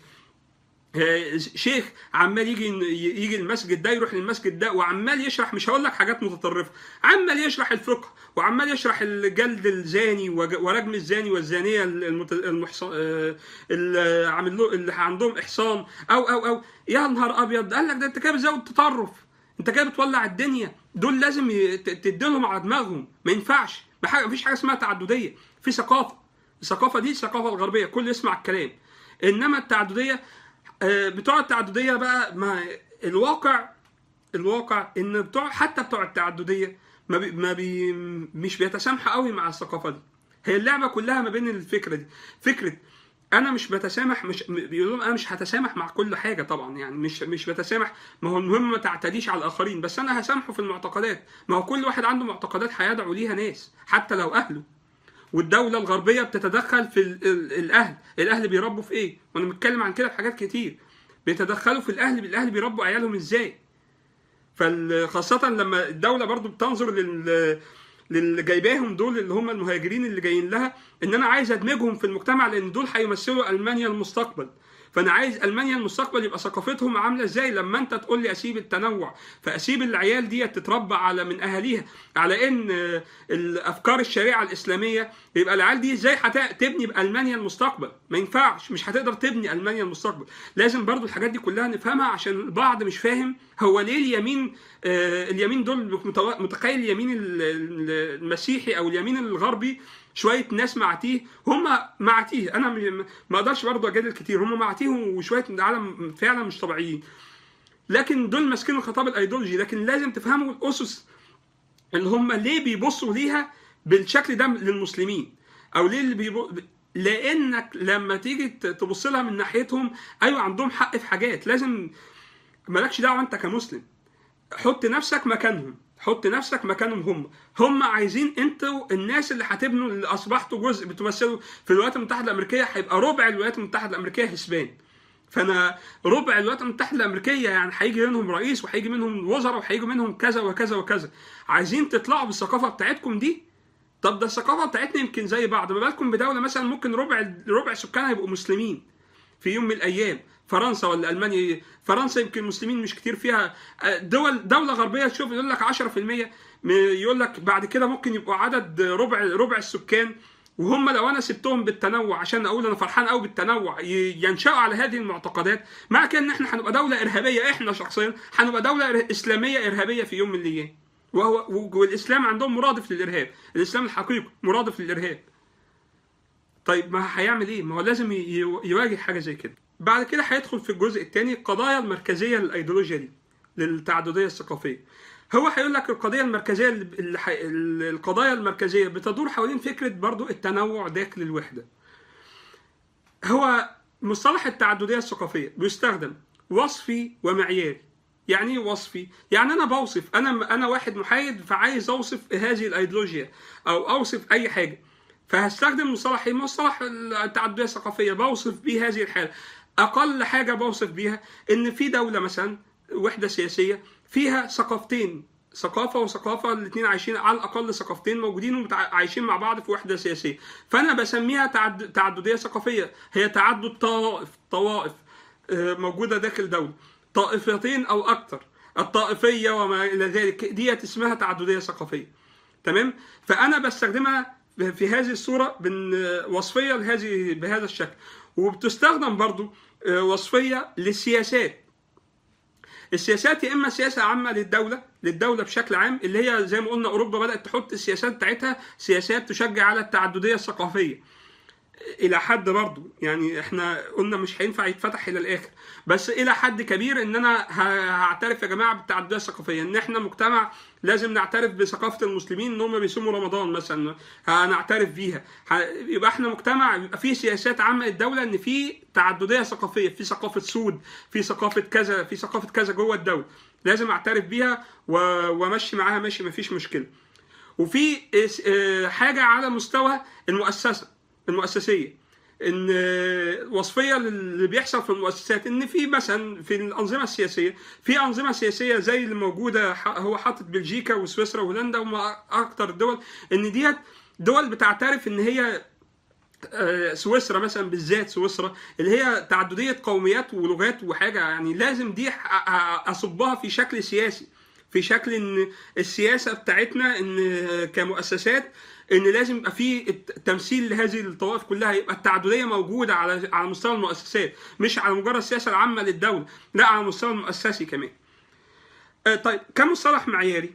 آه، شيخ عمال يجي يجي المسجد ده يروح للمسجد ده وعمال يشرح مش هقول لك حاجات متطرفه عمال يشرح الفقه وعمال يشرح الجلد الزاني وج- ورجم الزاني والزانيه المت... المحصن آه، اللي عامل له اللي عندهم احصان او او او يا نهار ابيض قال لك ده انت كده بتزود تطرف انت كده بتولع الدنيا دول لازم ي- ت- تديلهم على دماغهم ما ينفعش ما حاجة- مفيش حاجه اسمها تعدديه في ثقافه الثقافه دي الثقافه الغربيه كل يسمع الكلام انما التعدديه آه، بتوع التعدديه بقى ما الواقع الواقع ان بتوع حتى بتوع التعدديه ما بي ما بي مش بيتسامحوا قوي مع الثقافه دي هي اللعبه كلها ما بين الفكره دي فكره انا مش بتسامح مش بيقولوا انا مش هتسامح مع كل حاجه طبعا يعني مش مش بتسامح ما هو المهم ما تعتديش على الاخرين بس انا هسامحه في المعتقدات ما هو كل واحد عنده معتقدات هيدعو ليها ناس حتى لو اهله والدولة الغربية بتتدخل في ال- ال- الأهل، الأهل بيربوا في إيه؟ وأنا بتكلم عن كده في حاجات كتير. بيتدخلوا في الأهل، الأهل بيربوا عيالهم إزاي؟ فخاصة لما الدولة برضو بتنظر لل للي جايباهم دول اللي هم المهاجرين اللي جايين لها ان انا عايز ادمجهم في المجتمع لان دول هيمثلوا المانيا المستقبل فانا عايز المانيا المستقبل يبقى ثقافتهم عامله ازاي لما انت تقول لي اسيب التنوع فاسيب العيال دي تتربى على من اهاليها على ان آه، الافكار الشريعه الاسلاميه يبقى العيال دي ازاي هتبني المانيا المستقبل ما ينفعش مش هتقدر تبني المانيا المستقبل لازم برضو الحاجات دي كلها نفهمها عشان البعض مش فاهم هو ليه اليمين آه، اليمين دول متو- متخيل اليمين ال- ال- المسيحي او اليمين الغربي شويه ناس معتيه هم معتيه انا م- ما اقدرش برضه اجادل كتير هم معتيه وشويه من العالم فعلا مش طبيعيين لكن دول ماسكين الخطاب الايديولوجي لكن لازم تفهموا الاسس اللي هم ليه بيبصوا ليها بالشكل ده للمسلمين او ليه اللي بيبص لانك لما تيجي ت- تبص لها من ناحيتهم ايوه عندهم حق في حاجات لازم مالكش دعوه انت كمسلم حط نفسك مكانهم حط نفسك مكانهم هم هم عايزين انتوا الناس اللي هتبنوا اللي اصبحتوا جزء بتمثلوا في الولايات المتحده الامريكيه هيبقى ربع الولايات المتحده الامريكيه هسبان فانا ربع الولايات المتحده الامريكيه يعني هيجي منهم رئيس وهيجي منهم وزراء وهيجي منهم كذا وكذا وكذا عايزين تطلعوا بالثقافه بتاعتكم دي طب ده الثقافه بتاعتنا يمكن زي بعض ما بالكم بدوله مثلا ممكن ربع ربع سكانها يبقوا مسلمين في يوم من الايام فرنسا ولا المانيا فرنسا يمكن المسلمين مش كتير فيها دول دوله غربيه تشوف يقول لك 10% م- يقول لك بعد كده ممكن يبقوا عدد ربع ربع السكان وهم لو انا سبتهم بالتنوع عشان اقول انا فرحان قوي بالتنوع ي- ينشأوا على هذه المعتقدات مع كده ان احنا هنبقى دوله ارهابيه احنا شخصيا هنبقى دوله إر- اسلاميه ارهابيه في يوم من الايام وهو والاسلام عندهم مرادف للارهاب الاسلام الحقيقي مرادف للارهاب طيب ما هيعمل ايه؟ ما هو لازم ي- ي- يواجه حاجه زي كده. بعد كده هيدخل في الجزء الثاني القضايا المركزيه للايديولوجيا دي للتعدديه الثقافيه. هو هيقول لك القضيه المركزيه اللي اللي ح- ال- القضايا المركزيه بتدور حوالين فكره برضو التنوع داخل الوحده. هو مصطلح التعدديه الثقافيه بيستخدم وصفي ومعياري. يعني ايه وصفي؟ يعني انا بوصف انا انا واحد محايد فعايز اوصف هذه الايديولوجيا او اوصف اي حاجه. فهستخدم مصطلح ايه؟ مصطلح التعدديه الثقافيه بوصف بيه هذه الحاله. اقل حاجه بوصف بيها ان في دوله مثلا وحده سياسيه فيها ثقافتين ثقافه وثقافه الاثنين عايشين على الاقل ثقافتين موجودين وعايشين مع بعض في وحده سياسيه فانا بسميها تعد... تعدديه ثقافيه هي تعدد طوائف طوائف آه، موجوده داخل دوله طائفتين او اكثر الطائفيه وما الى ذلك ديت اسمها تعدديه ثقافيه تمام فانا بستخدمها في هذه الصوره بن- وصفيه لهذه بهذا الشكل وبتستخدم برضو آه، وصفيه للسياسات السياسات يا اما سياسه عامه للدوله للدوله بشكل عام اللي هي زي ما قلنا اوروبا بدات تحط السياسات بتاعتها سياسات تشجع على التعدديه الثقافيه الى حد برضه يعني احنا قلنا مش هينفع يتفتح الى الاخر بس الى حد كبير ان انا ه- هعترف يا جماعه بالتعدديه الثقافيه ان احنا مجتمع لازم نعترف بثقافه المسلمين ان هم بيصوموا رمضان مثلا هنعترف بيها ه- يبقى احنا مجتمع يبقى فيه سياسات عامه الدوله ان في تعدديه ثقافيه في ثقافه سود في ثقافه كذا في ثقافه كذا جوه الدوله لازم اعترف بيها و- وامشي معاها ماشي مفيش مشكله وفي اس- آه، حاجه على مستوى المؤسسه المؤسسيه ان آه، وصفيه للي بيحصل في المؤسسات ان في مثلا في الانظمه السياسيه في انظمه سياسيه زي اللي موجوده ح- هو حاطط بلجيكا وسويسرا وهولندا هم اكتر الدول ان ديت دول بتعترف ان هي آه، سويسرا مثلا بالذات سويسرا اللي هي تعدديه قوميات ولغات وحاجه يعني لازم دي ح- أ- اصبها في شكل سياسي في شكل ان السياسه بتاعتنا ان كمؤسسات ان لازم يبقى في الت- تمثيل لهذه الطوائف كلها يبقى التعدديه موجوده على على مستوى المؤسسات مش على مجرد السياسه العامه للدوله لا على المستوى المؤسسي كمان آه، طيب كمصطلح معياري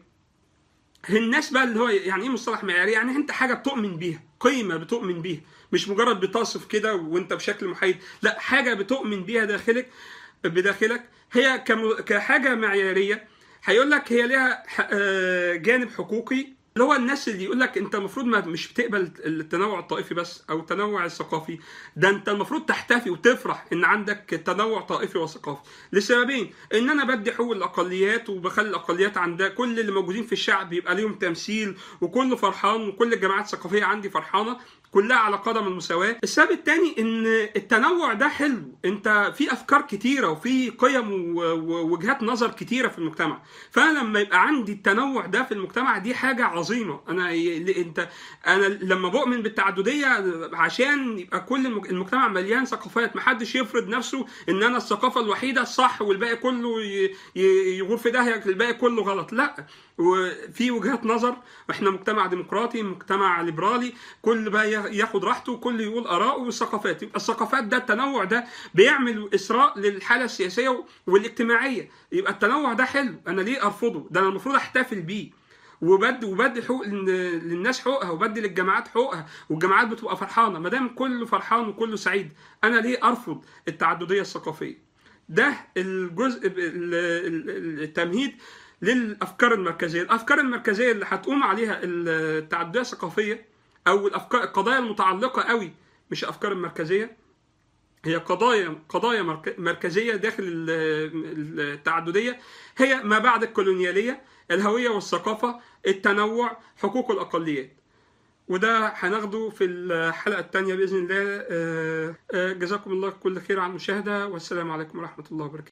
الناس بقى اللي هو يعني ايه مصطلح معياري يعني انت حاجه بتؤمن بيها قيمه بتؤمن بيها مش مجرد بتصف كده وانت بشكل محايد لا حاجه بتؤمن بيها داخلك بداخلك هي كم- كحاجه معياريه هيقول لك هي لها ح- آه، جانب حقوقي اللي هو الناس اللي يقول لك انت المفروض ما مش بتقبل التنوع الطائفي بس او التنوع الثقافي ده انت المفروض تحتفي وتفرح ان عندك تنوع طائفي وثقافي لسببين ان انا بدي حقوق الاقليات وبخلي الاقليات عندها كل اللي موجودين في الشعب يبقى ليهم تمثيل وكله فرحان وكل الجماعات الثقافيه عندي فرحانه كلها على قدم المساواة السبب الثاني ان التنوع ده حلو انت في افكار كتيرة وفي قيم و- ووجهات نظر كتيرة في المجتمع فانا لما يبقى عندي التنوع ده في المجتمع دي حاجة عظيمة انا ي- انت انا لما بؤمن بالتعددية عشان يبقى كل المج- المجتمع مليان ثقافات محدش يفرض نفسه ان انا الثقافة الوحيدة الصح والباقي كله ي- ي- يغور في داهية الباقي كله غلط لا وفي وجهات نظر احنا مجتمع ديمقراطي مجتمع ليبرالي كل بقى ياخد راحته وكل يقول اراءه والثقافات يبقى الثقافات ده التنوع ده بيعمل اسراء للحاله السياسيه والاجتماعيه يبقى التنوع ده حلو انا ليه ارفضه ده انا المفروض احتفل بيه وبدي وبدي حقوق لل- للناس حقوقها وبدي للجامعات حقوقها والجامعات بتبقى فرحانه ما دام كله فرحان وكله سعيد انا ليه ارفض التعدديه الثقافيه ده الجزء ال- ال- ال- التمهيد للافكار المركزيه الافكار المركزيه اللي هتقوم عليها التعدديه الثقافيه او الافكار القضايا المتعلقه قوي مش الافكار المركزيه هي قضايا قضايا مرك- مركزيه داخل ال- التعدديه هي ما بعد الكولونياليه الهويه والثقافه التنوع حقوق الاقليات وده هناخده في الحلقه الثانيه باذن الله آه، آه، جزاكم الله كل خير على المشاهده والسلام عليكم ورحمه الله وبركاته